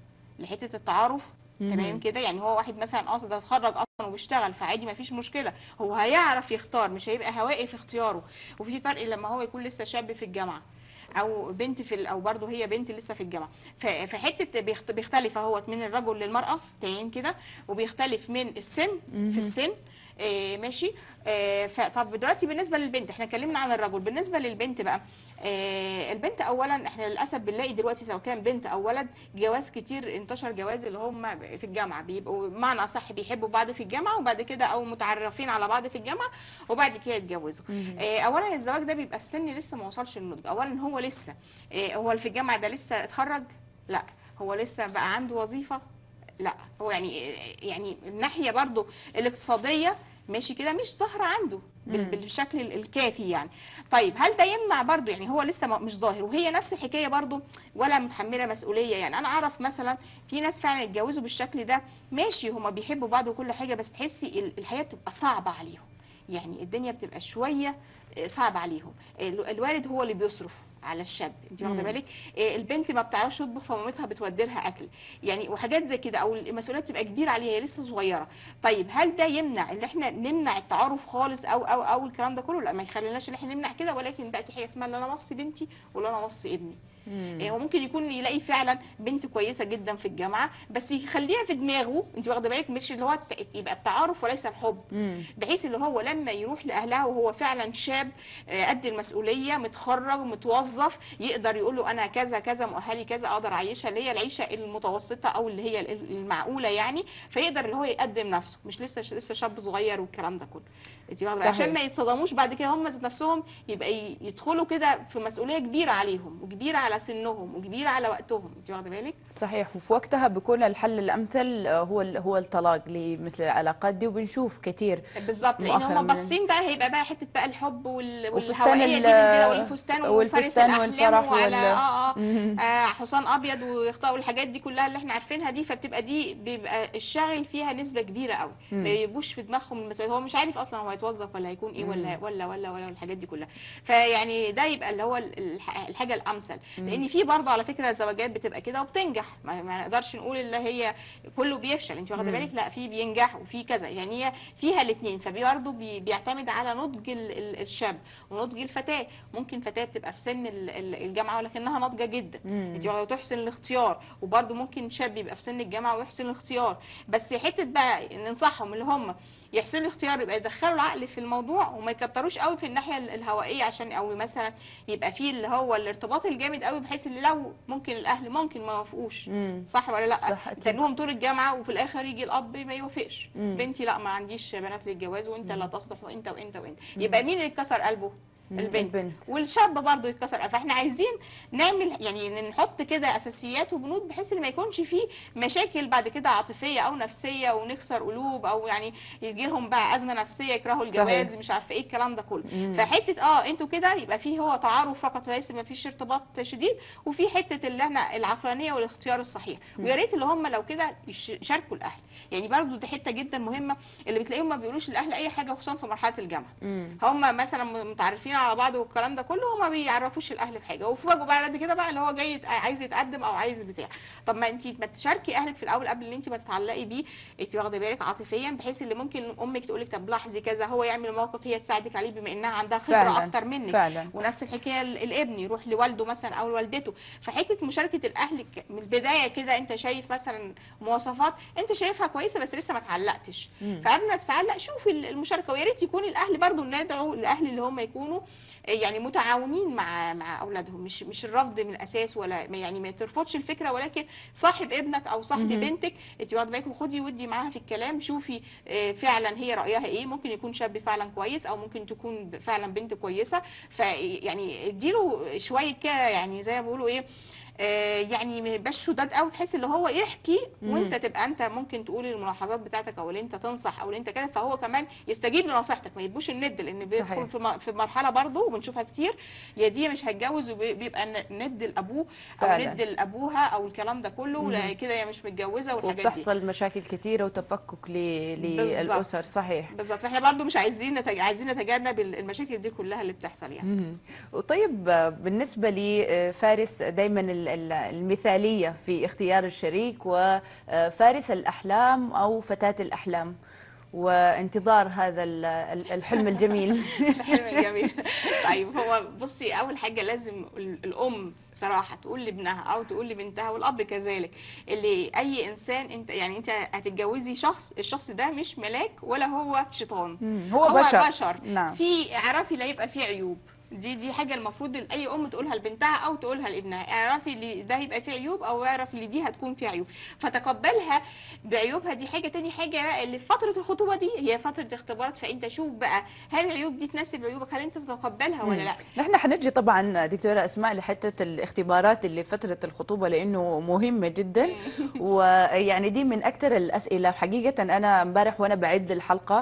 لحته التعارف تمام كده يعني هو واحد مثلا قاصد اتخرج اصلا وبيشتغل فعادي ما فيش مشكله هو هيعرف يختار مش هيبقى هوائي في اختياره وفي فرق لما هو يكون لسه شاب في الجامعه او بنت في ال- او برضه هي بنت لسه في الجامعه ف- فحته بيخت- بيختلف اهوت من الرجل للمراه تمام كده وبيختلف من السن في السن آه ماشي آه فطب دلوقتي بالنسبه للبنت احنا اتكلمنا عن الرجل بالنسبه للبنت بقى آه البنت اولا احنا للاسف بنلاقي دلوقتي سواء كان بنت او ولد جواز كتير انتشر جواز اللي هم في الجامعه بيبقوا بمعنى اصح بيحبوا بعض في الجامعه وبعد كده او متعرفين على بعض في الجامعه وبعد كده يتجوزوا آه اولا الزواج ده بيبقى السن لسه ما وصلش للنضج اولا هو لسه آه هو اللي في الجامعه ده لسه اتخرج لا هو لسه بقى عنده وظيفه لا هو يعني يعني الناحيه برضو الاقتصاديه ماشي كده مش ظاهره عنده بال- بالشكل ال- الكافي يعني طيب هل ده يمنع برضو يعني هو لسه ما- مش ظاهر وهي نفس الحكايه برضو ولا متحمله مسؤوليه يعني انا اعرف مثلا في ناس فعلا اتجوزوا بالشكل ده ماشي هما بيحبوا بعض وكل حاجه بس تحسي ال- الحياه بتبقى صعبه عليهم يعني الدنيا بتبقى شويه آه، صعب عليهم ال- الوالد هو اللي بيصرف على الشاب انت واخده بالك آه، البنت ما بتعرفش تطبخ فمامتها بتودي لها اكل يعني وحاجات زي كده او المسؤوليه بتبقى كبيره عليها هي لسه صغيره طيب هل ده يمنع ان احنا نمنع التعارف خالص او او او الكلام ده كله لا ما يخليناش ان احنا نمنع كده ولكن بقى في حاجه اسمها ان انا اوصي بنتي ولا انا اوصي ابني إيه، هو ممكن يكون يلاقي فعلا بنت كويسه جدا في الجامعه بس يخليها في دماغه انت واخده بالك مش اللي هو الت- يبقى التعارف وليس الحب بحيث اللي هو لما يروح لاهلها وهو فعلا شاب آه، قد المسؤوليه متخرج متوظف يقدر يقول له انا كذا كذا مؤهلي كذا اقدر اعيشها اللي هي العيشه المتوسطه او اللي هي ال- المعقوله يعني فيقدر اللي هو يقدم نفسه مش لسه لسه شاب صغير والكلام ده كله انت واخدة- صحيح. عشان ما يتصدموش بعد كده هم ذات نفسهم يبقى ي- يدخلوا كده في مسؤوليه كبيره عليهم وكبيره على سنهم وكبيره على وقتهم انت واخده بالك صحيح وفي وقتها بيكون الحل الامثل آه، هو ال- هو الطلاق لمثل العلاقات دي وبنشوف كثير بالظبط لان مؤخراً هم من- باصين بقى هيبقى بقى حته بقى الحب وال... وفستان والهوائيه ال- دي بالزينه والفستان والفستان وفارس والفرح الاحلام وعلى وال- اه اه, آه حصان ابيض ويختاروا الحاجات دي كلها اللي احنا عارفينها دي فبتبقى دي بيبقى الشاغل فيها نسبه كبيره قوي ما بيبقوش في دماغهم المسؤوليه هو مش عارف اصلا هو هيتوظف ولا هيكون ايه ولا ولا ولا ولا الحاجات دي كلها فيعني ده يبقى اللي هو ال- الح- الحاجه الامثل لان في برضه على فكره زواجات بتبقى كده وبتنجح ما, ما نقدرش نقول اللي هي كله بيفشل انت واخده بالك لا في بينجح وفي كذا يعني هي فيها الاثنين فبرضه بي بيعتمد على نضج ال- ال- الشاب ونضج الفتاه ممكن فتاه بتبقى في سن ال- ال- الجامعه ولكنها ناضجه جدا انت تحسن الاختيار وبرضه ممكن شاب يبقى في سن الجامعه ويحسن الاختيار بس حته بقى ننصحهم اللي هم يحسنوا الاختيار يبقى يدخلوا العقل في الموضوع وما يكتروش قوي في الناحيه ال- الهوائيه عشان او مثلا يبقى فيه اللي هو الارتباط الجامد قوي بحيث ان لو ممكن الاهل ممكن ما يوافقوش صح ولا لا صح، أكيد. يتنوهم طول الجامعه وفي الاخر يجي الاب ما يوافقش بنتي لا ما عنديش بنات للجواز وانت لا تصلح وانت وانت وانت يبقى مين اللي اتكسر قلبه البنت. البنت. والشاب برضه يتكسر قلبه. فاحنا عايزين نعمل يعني نحط كده اساسيات وبنود بحيث ان ما يكونش فيه مشاكل بعد كده عاطفيه او نفسيه ونكسر قلوب او يعني يجي لهم بقى ازمه نفسيه يكرهوا الجواز صحيح. مش عارفه ايه الكلام ده كله فحته اه انتوا كده يبقى فيه هو تعارف فقط وليس ما فيش ارتباط شديد وفي حته اللي احنا العقلانيه والاختيار الصحيح ويا ريت اللي هم لو كده يش- يشاركوا الاهل يعني برضو دي حته جدا مهمه اللي بتلاقيهم ما بيقولوش للاهل اي حاجه خصوصا في مرحله الجامعه هم مثلا متعرفين على بعض والكلام ده كله هم ما بيعرفوش الاهل بحاجه وفجاه بقى بعد كده بقى اللي هو جاي يت- عايز يتقدم او عايز بتاع طب ما انت ما تشاركي اهلك في الاول قبل ان انت ما تتعلقي بيه انت واخده بالك عاطفيا بحيث اللي ممكن امك تقول لك طب لاحظي كذا هو يعمل موقف هي تساعدك عليه بما انها عندها خبره فعلاً، اكتر منك فعلاً. ونفس الحكايه ال- الابن يروح لوالده مثلا او لوالدته فحته مشاركه الاهل ك- من البدايه كده انت شايف مثلا مواصفات انت شايفها كويسه بس لسه ما اتعلقتش فقبل ما تتعلق شوف ال- المشاركه ويا ريت يكون الاهل برضو ندعو الاهل اللي هم يكونوا يعني متعاونين مع مع اولادهم مش مش الرفض من الاساس ولا يعني ما ترفضش الفكره ولكن صاحب ابنك او صاحب بنتك انت واخده بالك وخدي ودي معاها في الكلام شوفي آه، فعلا هي رايها ايه ممكن يكون شاب فعلا كويس او ممكن تكون فعلا بنت كويسه فيعني اديله شويه كده يعني زي ما بيقولوا ايه آه، يعني ما يبقاش شداد قوي بحيث اللي هو يحكي وانت تبقى انت ممكن تقول الملاحظات بتاعتك او اللي انت تنصح او اللي انت كده فهو كمان يستجيب لنصيحتك ما يبقوش الند لان صحيح. بيدخل في م- في مرحله برضه وبنشوفها كتير يا دي مش هتجوز وبيبقى ن- ند لابوه او فعلا. ند لابوها او الكلام ده كله لا كده هي مش متجوزه والحاجات دي وبتحصل مشاكل كثيره وتفكك ل- بالظبط. للاسر صحيح بالظبط فاحنا برضه مش عايزين نتج... عايزين نتجنب ال- المشاكل دي كلها اللي بتحصل يعني مهم. وطيب آه، بالنسبة لفارس دايما ال- ال- المثالية في اختيار الشريك وفارس الأحلام أو فتاة الأحلام وانتظار هذا ال- ال- الحلم الجميل حلو جميل طيب هو بصي اول حاجه لازم ال- الام صراحه تقول لابنها او تقول لبنتها والاب كذلك اللي اي انسان انت يعني انت هتتجوزي شخص الشخص ده مش ملاك ولا هو شيطان مم، هو بشر. بشر نعم. في اعرفي لا يبقى فيه عيوب دي دي حاجه المفروض اي ام تقولها لبنتها او تقولها لابنها اعرفي اللي ده هيبقى فيه عيوب او اعرف اللي دي هتكون فيه عيوب فتقبلها بعيوبها دي حاجه تاني حاجه بقى اللي في فتره الخطوبه دي هي فتره اختبارات فانت شوف بقى هل العيوب دي تناسب عيوبك هل انت تتقبلها ولا لا نحن حنجي طبعا دكتورة أسماء لحتة الاختبارات اللي فترة الخطوبة لأنه مهمة جدا ويعني دي من أكثر الأسئلة حقيقة أنا امبارح وأنا بعد الحلقة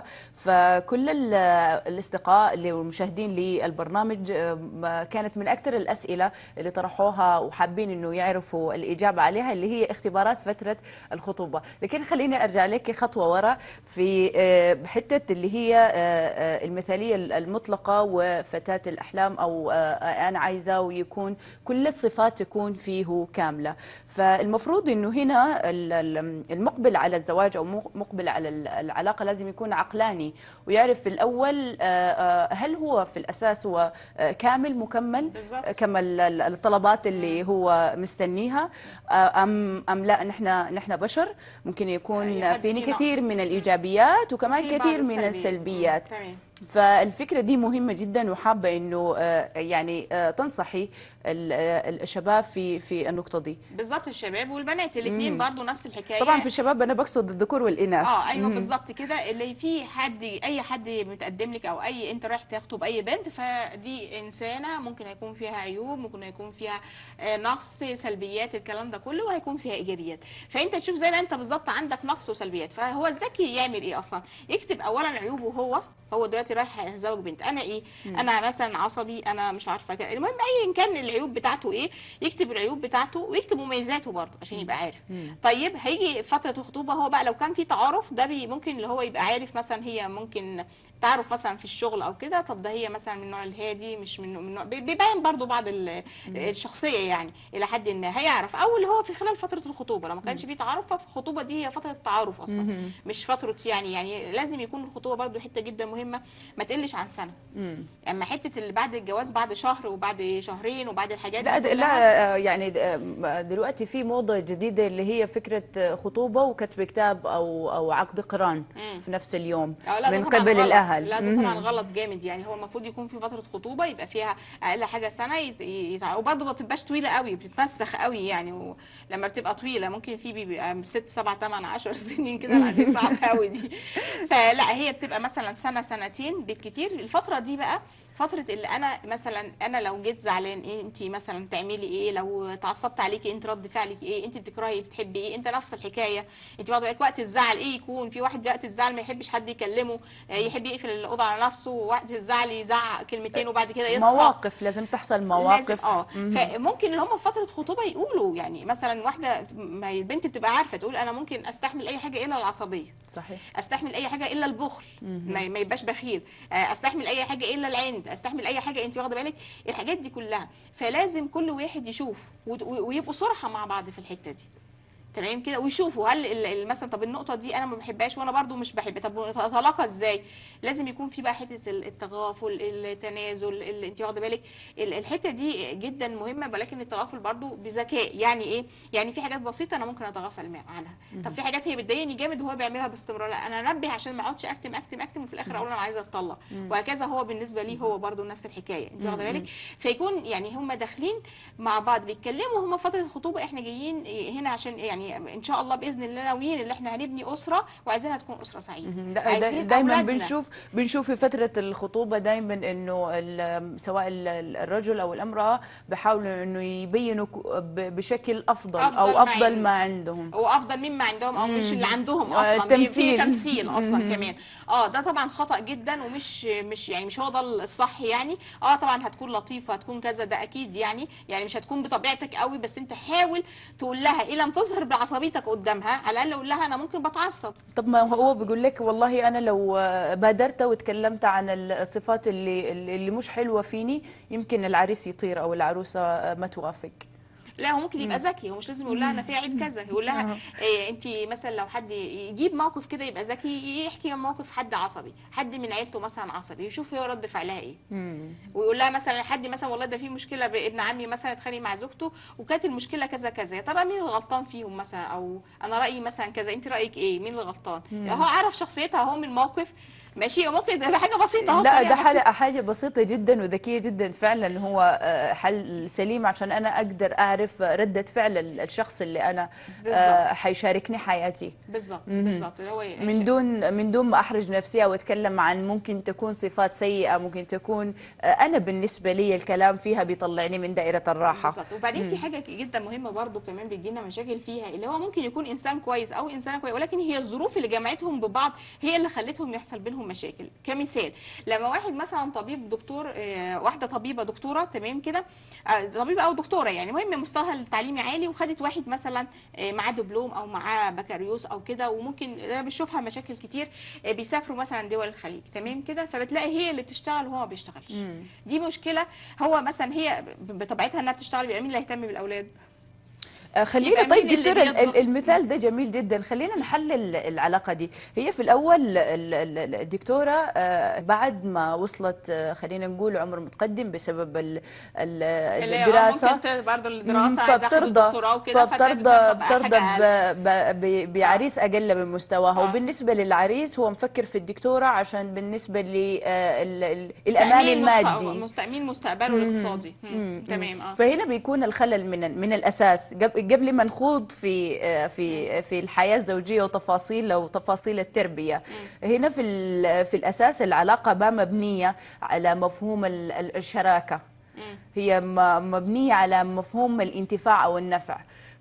فكل ال- الأصدقاء اللي والمشاهدين للبرنامج آم، كانت من أكثر الأسئلة اللي طرحوها وحابين إنه يعرفوا الإجابة عليها اللي هي اختبارات فترة الخطوبة لكن خليني أرجع لك خطوة ورا في آه، حتة اللي هي آه، آه، المثالية المطلقة وفتاة الأحلام أو آه، أنا عايزة ويكون كل الصفات تكون فيه كاملة فالمفروض أنه هنا ال- ال- المقبل على الزواج أو مقبل على ال- العلاقة لازم يكون عقلاني ويعرف في الأول آه، آه، هل هو في الأساس هو آه، كامل مكمل بالظبط. كما ال- ال- الطلبات اللي هو مستنيها آه، أم أم لا نحن نحن بشر ممكن يكون أي حد فيني فيه كثير نقص. من الإيجابيات وكمان في بعض كثير من السلبيات مم، تمام فالفكرة دي مهمة جدا وحابة انه آه، يعني آه، تنصحي ال- آه، الشباب في في النقطة دي بالظبط الشباب والبنات الاثنين برضو نفس الحكايه طبعا في الشباب انا بقصد الذكور والاناث اه ايوه بالظبط كده اللي في حد اي حد متقدم لك او اي انت رايح تخطب اي بنت فدي انسانه ممكن يكون فيها عيوب ممكن يكون فيها آه، نقص سلبيات الكلام ده كله وهيكون فيها ايجابيات فانت تشوف زي ما انت بالظبط عندك نقص وسلبيات فهو الذكي يعمل ايه اصلا يكتب اولا عيوبه هو هو دلوقتي رايح يتزوج بنت انا ايه انا مثلا عصبي انا مش عارفه كده المهم ايا كان العيوب بتاعته ايه يكتب العيوب بتاعته ويكتب مميزاته برضه عشان يبقى عارف طيب هيجي فتره الخطوبه هو بقى لو كان في تعارف ده بي ممكن اللي هو يبقى عارف مثلا هي ممكن تعرف مثلا في الشغل او كده طب ده هي مثلا من النوع الهادي مش من من نوع بي- بيبين برضو بعض ال- الشخصيه يعني الى حد ما هيعرف او اللي هو في خلال فتره الخطوبه لو ما كانش في تعارف فالخطوبه دي هي فتره تعارف اصلا مش فتره يعني يعني لازم يكون الخطوبه برضو حته جدا مهمه ما تقلش عن سنه اما حته اللي بعد الجواز بعد شهر وبعد شهرين وبعد الحاجات لا دي د- كلها لا آه، يعني د- آه، دلوقتي في موضة جديدة اللي هي فكرة آه، خطوبة وكتب كتاب أو أو عقد قران مم. في نفس اليوم اه لا ده من طبعاً قبل غلط. الأهل لا ده مهم. طبعا غلط جامد يعني هو المفروض يكون في فتره خطوبه يبقى فيها اقل حاجه سنه يت... يتع... وبرضه ما تبقاش طويله قوي بتتمسخ قوي يعني ولما بتبقى طويله ممكن في بيبقى ست سبع ثمان عشر سنين كده لا دي صعبه قوي دي فلا هي بتبقى مثلا سنه سنتين بالكتير الفتره دي بقى فترة اللي انا مثلا انا لو جيت زعلان ايه انت مثلا تعملي ايه لو اتعصبت عليكي انت رد فعلك ايه انت بتكرهي بتحبي ايه انت نفس الحكايه انت واخده بالك وقت الزعل ايه يكون في واحد وقت الزعل ما يحبش حد يكلمه آه، يحب يقفل الاوضه على نفسه وقت الزعل يزعق كلمتين وبعد كده يصحى مواقف لازم تحصل لازم مواقف اه فممكن اللي هم في فتره خطوبه يقولوا يعني مثلا واحده ما هي البنت بتبقى عارفه تقول انا ممكن استحمل اي حاجه الا العصبيه صحيح استحمل اي حاجه الا البخل ما ما يبقاش بخيل آه، استحمل اي حاجه الا العند استحمل اي حاجه انت واخده بالك الحاجات دي كلها فلازم كل واحد يشوف ود- ويبقوا صراحه مع بعض في الحته دي تمام كده ويشوفوا هل ال- ال- مثلا طب النقطه دي انا ما بحبهاش وانا برضو مش بحب طب نتلاقى ازاي لازم يكون في بقى حته ال- التغافل التنازل ال- انت واخده بالك ال- الحته دي جدا مهمه ولكن التغافل برضو بذكاء يعني ايه يعني في حاجات بسيطه انا ممكن اتغافل مع- عنها طب في حاجات هي بتضايقني جامد وهو بيعملها باستمرار لا انا انبه عشان ما اقعدش اكتم اكتم اكتم وفي الاخر اقول انا عايزه اتطلق وهكذا هو بالنسبه لي هو برضو نفس الحكايه انت واخده بالك فيكون يعني هم داخلين مع بعض بيتكلموا هم فتره الخطوبه احنا جايين هنا عشان يعني ان شاء الله باذن الله ناويين اللي احنا هنبني اسره وعايزينها تكون اسره سعيده دا- دا- عايزين دايما أولادنا. بنشوف بنشوف في فتره الخطوبه دايما انه ال- سواء ال- ال- الرجل او الامراه بيحاولوا انه يبينوا ك- ب- بشكل افضل, أفضل او ما افضل عندهم. ما عندهم هو افضل مما عندهم او مش اللي عندهم آه، اصلا في- في تمثيل. تمثيل اصلا كمان اه ده طبعا خطا جدا ومش مش يعني مش هو ده الصح يعني اه طبعا هتكون لطيفه هتكون كذا ده اكيد يعني يعني مش هتكون بطبيعتك قوي بس انت حاول تقول لها ايه لم تظهر بعصبيتك قدامها على الاقل قول لها انا ممكن بتعصب طب ما هو بيقول لك والله انا لو بادرت وتكلمت عن الصفات اللي اللي مش حلوه فيني يمكن العريس يطير او العروسه ما توافق لا هو ممكن يبقى ذكي هو مش لازم يقول لها انا في عيب كذا يقول لها إيه انت مثلا لو حد يجيب موقف كده يبقى ذكي يحكي عن موقف حد عصبي حد من عيلته مثلا عصبي يشوف هي رد فعلها ايه ويقول لها مثلا حد مثلا والله ده في مشكله بابن عمي مثلا اتخانق مع زوجته وكانت المشكله كذا كذا يا ترى مين اللي غلطان فيهم مثلا او انا رايي مثلا كذا انت رايك ايه مين اللي غلطان هو عارف شخصيتها هو من الموقف ماشي ممكن تبقى حاجه بسيطه اهو لا طريقة ده بسيطة. حاجة حاجة بسيطة جدا وذكية جدا فعلا هو آه، حل سليم عشان أنا أقدر أعرف ردة فعل ال- الشخص اللي أنا آه، بالظبط. حيشاركني حياتي بالظبط بالظبط هو من دون من دون ما أحرج نفسي أو أتكلم عن ممكن تكون صفات سيئة ممكن تكون آه، أنا بالنسبة لي الكلام فيها بيطلعني من دائرة الراحة بالظبط وبعدين في حاجه جدا مهمه برضو كمان بتجينا مشاكل فيها اللي هو ممكن يكون انسان كويس او انسانه كويس ولكن هي الظروف اللي جمعتهم ببعض هي اللي خلتهم يحصل بينهم مشاكل كمثال لما واحد مثلا طبيب دكتور آه، واحده طبيبه دكتوره تمام كده آه، طبيبه او دكتوره يعني المهم مستواها التعليمي عالي وخدت واحد مثلا آه، معاه دبلوم او معاه بكالوريوس او كده وممكن انا بشوفها مشاكل كتير آه، بيسافروا مثلا دول الخليج تمام كده فبتلاقي هي اللي بتشتغل وهو ما بيشتغلش دي مشكله هو مثلا هي ب- بطبيعتها انها بتشتغل يبقى مين اللي هيهتم بالاولاد آه، خلينا يبقى طيب مين اللي دكتورة ال- بيضغط؟ المثال ده جميل جدا خلينا نحلل العلاقة دي هي في الأول ال- ال- الدكتورة آه، بعد ما وصلت آه، خلينا نقول عمر متقدم بسبب ال- ال- اللي هي الدراسة ممكن برضه الدراسه عايزه اخد فبترضى الدكتوراه وكده فبترضى فتبقى بترضى حاجة أقل. ب- ب- بعريس اقل من مستواها آه. وبالنسبه للعريس هو مفكر في الدكتوره عشان بالنسبه للامان تأمين مست- المادي مستأمين مستقبله الاقتصادي مم. تمام اه فهنا بيكون الخلل من من الاساس قبل قبل ما نخوض في آه، في في الحياه الزوجيه وتفاصيل او تفاصيل التربيه هنا في ال- في الاساس العلاقه ما مبنيه على مفهوم ال- ال- الشراكه هي م- مبنيه على مفهوم الانتفاع او النفع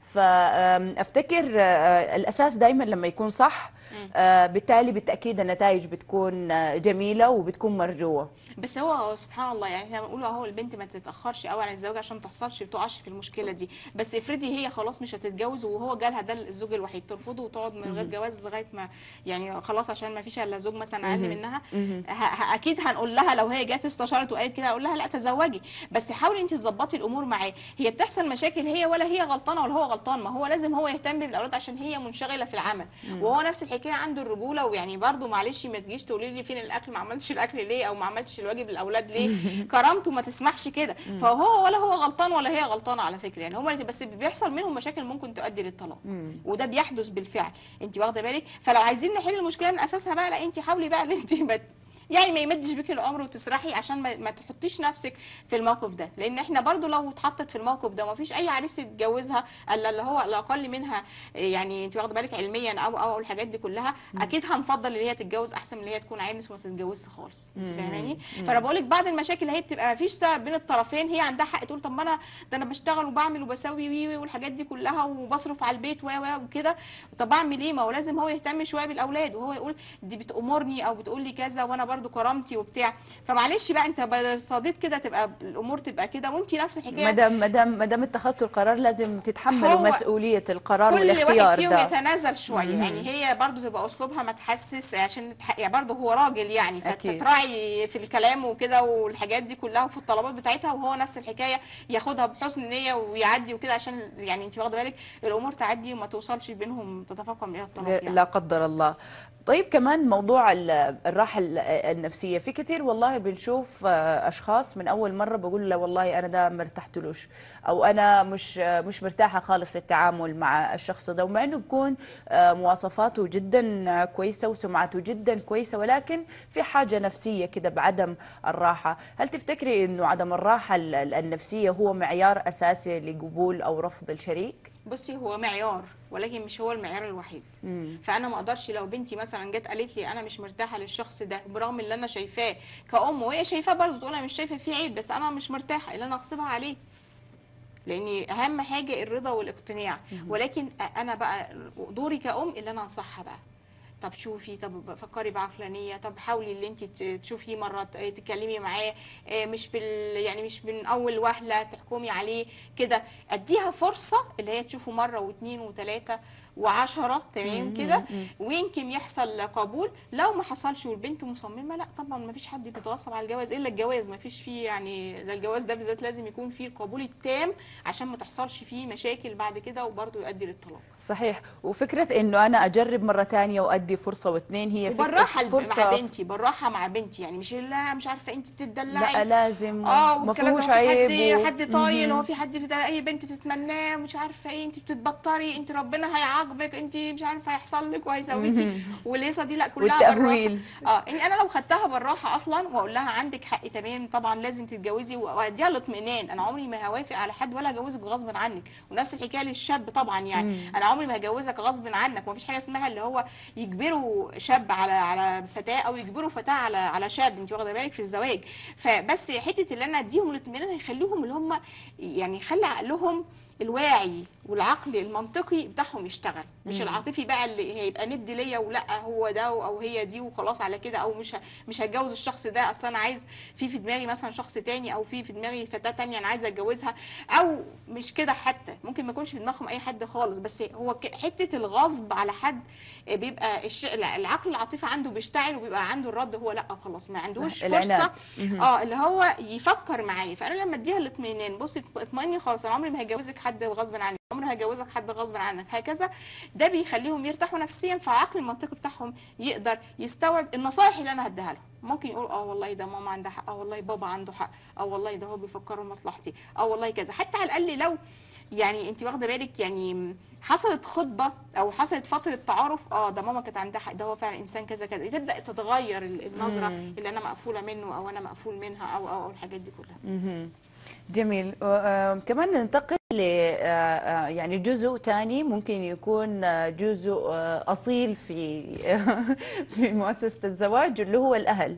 فافتكر الاساس دائما لما يكون صح آه، بالتالي بالتاكيد النتائج بتكون آه، جميله وبتكون مرجوه بس هو سبحان الله يعني احنا بنقول اهو البنت ما تتاخرش قوي عن الزواج عشان ما تحصلش تقعش في المشكله دي بس افرضي هي خلاص مش هتتجوز وهو جالها ده الزوج الوحيد ترفضه وتقعد من غير جواز لغايه ما يعني خلاص عشان ما فيش الا زوج مثلا اقل منها ه- ه- اكيد هنقول لها لو هي جت استشارت وقالت كده هقول لها لا تزوجي بس حاولي انت تظبطي الامور معاه هي بتحصل مشاكل هي ولا هي غلطانه ولا هو غلطان ما هو لازم هو يهتم بالاولاد عشان هي منشغله في العمل وهو نفس الحكايه عنده الرجوله ويعني برضو معلش ما تجيش تقولي لي فين الاكل ما عملتش الاكل ليه او ما عملتش الواجب للاولاد ليه كرامته ما تسمحش كده فهو ولا هو غلطان ولا هي غلطانه على فكره يعني هما بس بيحصل منهم مشاكل ممكن تؤدي للطلاق وده بيحدث بالفعل انت واخده بالك فلو عايزين نحل المشكله من اساسها بقى لا انت حاولي بقى ان انت ما يعني ما يمدش بك الامر وتسرحي عشان ما, ما تحطيش نفسك في الموقف ده لان احنا برضو لو اتحطت في الموقف ده وما فيش اي عريس يتجوزها الا اللي هو الاقل منها يعني انت واخده بالك علميا او او الحاجات دي كلها اكيد هنفضل ان هي تتجوز احسن من ان هي تكون عانس وما تتجوزش خالص انت فاهماني فانا بقول لك بعض المشاكل هي بتبقى ما فيش سبب بين الطرفين هي عندها حق تقول طب ما انا ده انا بشتغل وبعمل وبسوي وي وي والحاجات دي كلها وبصرف على البيت و و وكده طب اعمل ايه ما هو لازم هو يهتم شويه بالاولاد وهو يقول دي بتامرني او بتقول لي كذا وانا برضو كرامتي وبتاع فمعلش بقى انت بدل صاديت كده تبقى الامور تبقى كده وانت نفس الحكايه ما دام ما دام ما دام اتخذتوا القرار لازم تتحملوا هو مسؤوليه القرار كل واحد والاختيار فيهم ده يتنازل شويه يعني هي برضو تبقى اسلوبها ما تحسس عشان تح... يعني برضو هو راجل يعني أكيد. فتراعي في الكلام وكده والحاجات دي كلها وفي الطلبات بتاعتها وهو نفس الحكايه ياخدها بحسن نيه ويعدي وكده عشان يعني انت واخده بالك الامور تعدي وما توصلش بينهم تتفاقم الى الطلاق لا يعني. لا قدر الله طيب كمان موضوع ال- الراحة ال- النفسية في كثير والله بنشوف آه، أشخاص من أول مرة بقول له والله أنا ده مرتحتلوش أو أنا مش آه، مش مرتاحة خالص للتعامل مع الشخص ده ومع إنه بكون آه، مواصفاته جدا آه، كويسة وسمعته جدا كويسة ولكن في حاجة نفسية كده بعدم الراحة هل تفتكري إنه عدم الراحة ال- ال- النفسية هو معيار أساسي لقبول أو رفض الشريك؟ بصي هو معيار ولكن مش هو المعيار الوحيد فانا ما اقدرش لو بنتي مثلا جت قالت لي انا مش مرتاحه للشخص ده برغم اللي انا شايفاه كأم وهي شايفاه برضه تقول انا مش شايفه فيه عيب بس انا مش مرتاحه اللي انا اغصبها عليه لان اهم حاجه الرضا والاقتناع ولكن انا بقى دوري كأم اللي انا انصحها بقى طب شوفي طب فكري بعقلانيه طب حاولي اللي انت ت- تشوفيه مره ت- تتكلمي معاه آه، مش بال يعني مش من اول وهله تحكمي عليه كده اديها فرصه اللي هي تشوفه مره واثنين وثلاثه وعشرة تمام كده ويمكن يحصل قبول لو ما حصلش والبنت مصممه لا طبعا ما فيش حد بيتغصب على الجواز الا الجواز ما فيش فيه يعني ده الجواز ده بالذات لازم يكون فيه القبول التام عشان ما تحصلش فيه مشاكل بعد كده وبرضه يؤدي للطلاق صحيح وفكرة انه انا اجرب مرة تانية وادي فرصة واثنين هي فكرة وبالراحه الب- فرصة مع بنتي بالراحه مع بنتي يعني مش لا مش عارفه انت بتدلعي لا لازم اه ما والكلام ده فيهوش هو في عيب حد و- حد طايل مهم. هو في حد في ده اي بنت تتمناه مش عارفه ايه انت بتتبطري انت ربنا هيعاقبك انت مش عارفه هيحصل لك وهيسويكي والليسه دي لا كلها والتأهويل. بالراحه اه يعني انا لو خدتها بالراحه اصلا واقول لها عندك حق تمام طبعا لازم تتجوزي واديها الاطمئنان انا عمري ما هوافق على حد ولا هجوزك غصب عنك ونفس الحكايه للشاب طبعا يعني انا عمري ما هجوزك غصب عنك ومفيش حاجه اسمها اللي هو يجبروا شاب على على فتاه او يجبروا فتاه على على شاب انت واخده بالك في الزواج فبس حته اللي انا اديهم الاطمئنان هيخليهم اللي هم يعني يخلي عقلهم الواعي والعقل المنطقي بتاعهم يشتغل مش العاطفي بقى اللي هيبقى ند ليا ولا هو ده او هي دي وخلاص على كده او مش ه- مش هتجوز الشخص ده اصلا انا عايز في في دماغي مثلا شخص تاني او في في دماغي فتاه تانية انا عايزه اتجوزها او مش كده حتى ممكن ما يكونش في دماغهم اي حد خالص بس هو ك- حته الغصب على حد بيبقى الش... العقل العاطفي عنده بيشتعل وبيبقى عنده الرد هو لا خلاص ما عندوش صح، العناد. فرصه اه اللي هو يفكر معايا فانا لما اديها الاطمئنان بصي اطمئني خلاص انا عمري ما هجوزك حد غصب عني عمري ما هجوزك حد غصب عنك هكذا ده بيخليهم يرتاحوا نفسيا فعقل المنطقي بتاعهم يقدر يستوعب النصائح اللي انا هديها لهم ممكن يقول اه والله ده ماما عندها حق اه والله بابا عنده حق اه والله ده هو بيفكروا مصلحتي اه والله كذا حتى على الاقل لو يعني انت واخده بالك يعني حصلت خطبه او حصلت فتره تعارف اه ده ماما كانت عندها حق ده هو فعلا انسان كذا كذا تبدا تتغير ال- النظره اللي انا مقفوله منه او انا مقفول منها او او, أو الحاجات دي كلها مهم. جميل و- آه، كمان ننتقل ل آه، آه، يعني جزء تاني ممكن يكون آه، جزء آه، أصيل في في مؤسسة الزواج اللي هو الأهل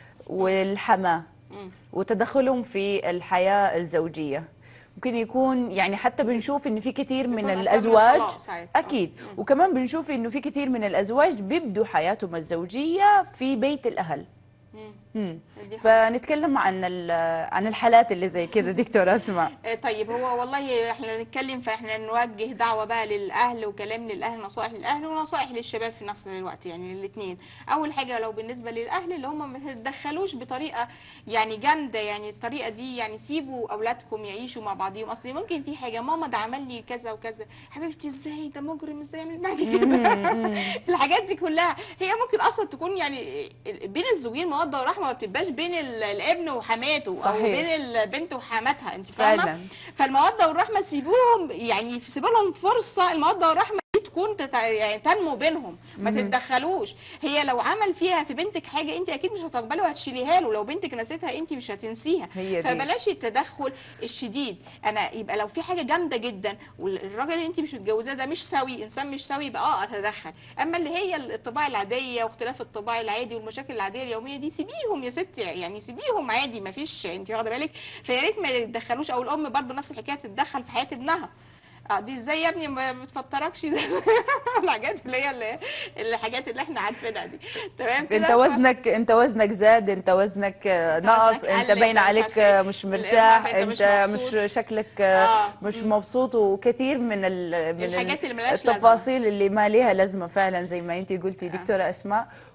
والحماة وتدخلهم في الحياة الزوجية ممكن يكون يعني حتى بنشوف ان في كثير من بيكون أسباب الازواج للطلاق ساعات. آه. اكيد وكمان بنشوف انه في كثير من الازواج بيبدوا حياتهم الزوجيه في بيت الاهل مم. مم. دي حقيقة. فنتكلم عن ال- عن الحالات اللي زي كده دكتورة اسماء آه، طيب هو والله احنا نتكلم فاحنا نوجه دعوه بقى للاهل وكلام للاهل نصائح للاهل ونصائح للشباب في نفس الوقت يعني الاثنين اول حاجه لو بالنسبه للاهل اللي هم ما تتدخلوش بطريقه يعني جامده يعني الطريقه دي يعني سيبوا اولادكم يعيشوا مع بعضهم اصل ممكن في حاجه ماما ده عمل لي كذا وكذا حبيبتي ازاي ده مجرم ازاي يعمل معاكي كده الحاجات دي كلها هي ممكن اصلا تكون يعني بين الزوجين موده ورحمه ما بتبقاش بين ال- الابن وحماته او صحيح. بين البنت وحماتها انت فاهمه فعلا فالموده والرحمه سيبوهم يعني سيبوا لهم فرصه الموده والرحمه دي تكون تت... يعني تنمو بينهم ما تتدخلوش هي لو عمل فيها في بنتك حاجه انت اكيد مش هتقبلي وهتشيليها له لو بنتك نسيتها انت مش هتنسيها هي دي. فبلاش التدخل الشديد انا يبقى لو في حاجه جامده جدا والراجل اللي انت مش متجوزاه ده مش سوي انسان مش سوي يبقى اه اتدخل اما اللي هي الطباع العاديه واختلاف الطباع العادي والمشاكل العاديه اليوميه دي سيبيهم يا ستي يعني سيبيهم عادي ما فيش انت واخده بالك فيا ريت ما يتدخلوش او الام برضو نفس الحكايه تتدخل في حياه ابنها اه دي ازاي يا ابني ما بتفطركش الحاجات اللي هي اللي الحاجات اللي احنا عارفينها دي تمام كده انت ف- وزنك انت وزنك زاد انت وزنك آه، أنت ناقص وزنك انت قل، باين أنت مش عليك عارفة آه، إيه. مش الإرهاق، مرتاح أنت انت مش مش مبسوط. شكلك آه، آه. مش مم. مبسوط وكثير من ال من ال- الحاجات اللي ملهاش لازمة. التفاصيل اللي ما ليها لازمه فعلا زي ما انت قلتي دكتوره اسماء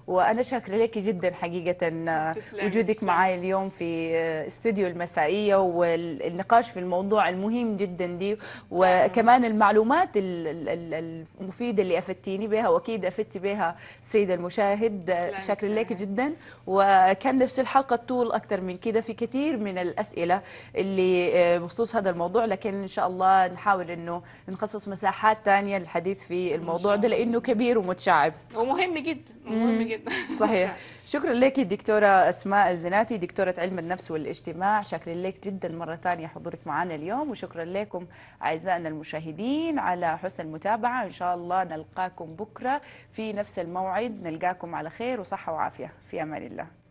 وانا شاكره لك جدا حقيقه تسلمي، وجودك تسلمي. معي اليوم في استوديو المسائيه والنقاش في الموضوع المهم جدا دي وكمان المعلومات ال- ال- ال- المفيده اللي افدتيني بها واكيد افدتي بها السيد المشاهد تسلمي، شاكره لك تسلمي. جدا وكان نفس الحلقه طول اكثر من كده في كثير من الاسئله اللي آه، بخصوص هذا الموضوع لكن ان شاء الله نحاول انه نخصص مساحات ثانيه للحديث في الموضوع ده لانه كبير ومتشعب ومهم جدا مهم جدا صحيح شكرا لك دكتورة أسماء الزناتي دكتورة علم النفس والاجتماع شكرا لك جدا مرة ثانية حضورك معنا اليوم وشكرا لكم أعزائنا المشاهدين على حسن المتابعة إن شاء الله نلقاكم بكرة في نفس الموعد نلقاكم على خير وصحة وعافية في أمان الله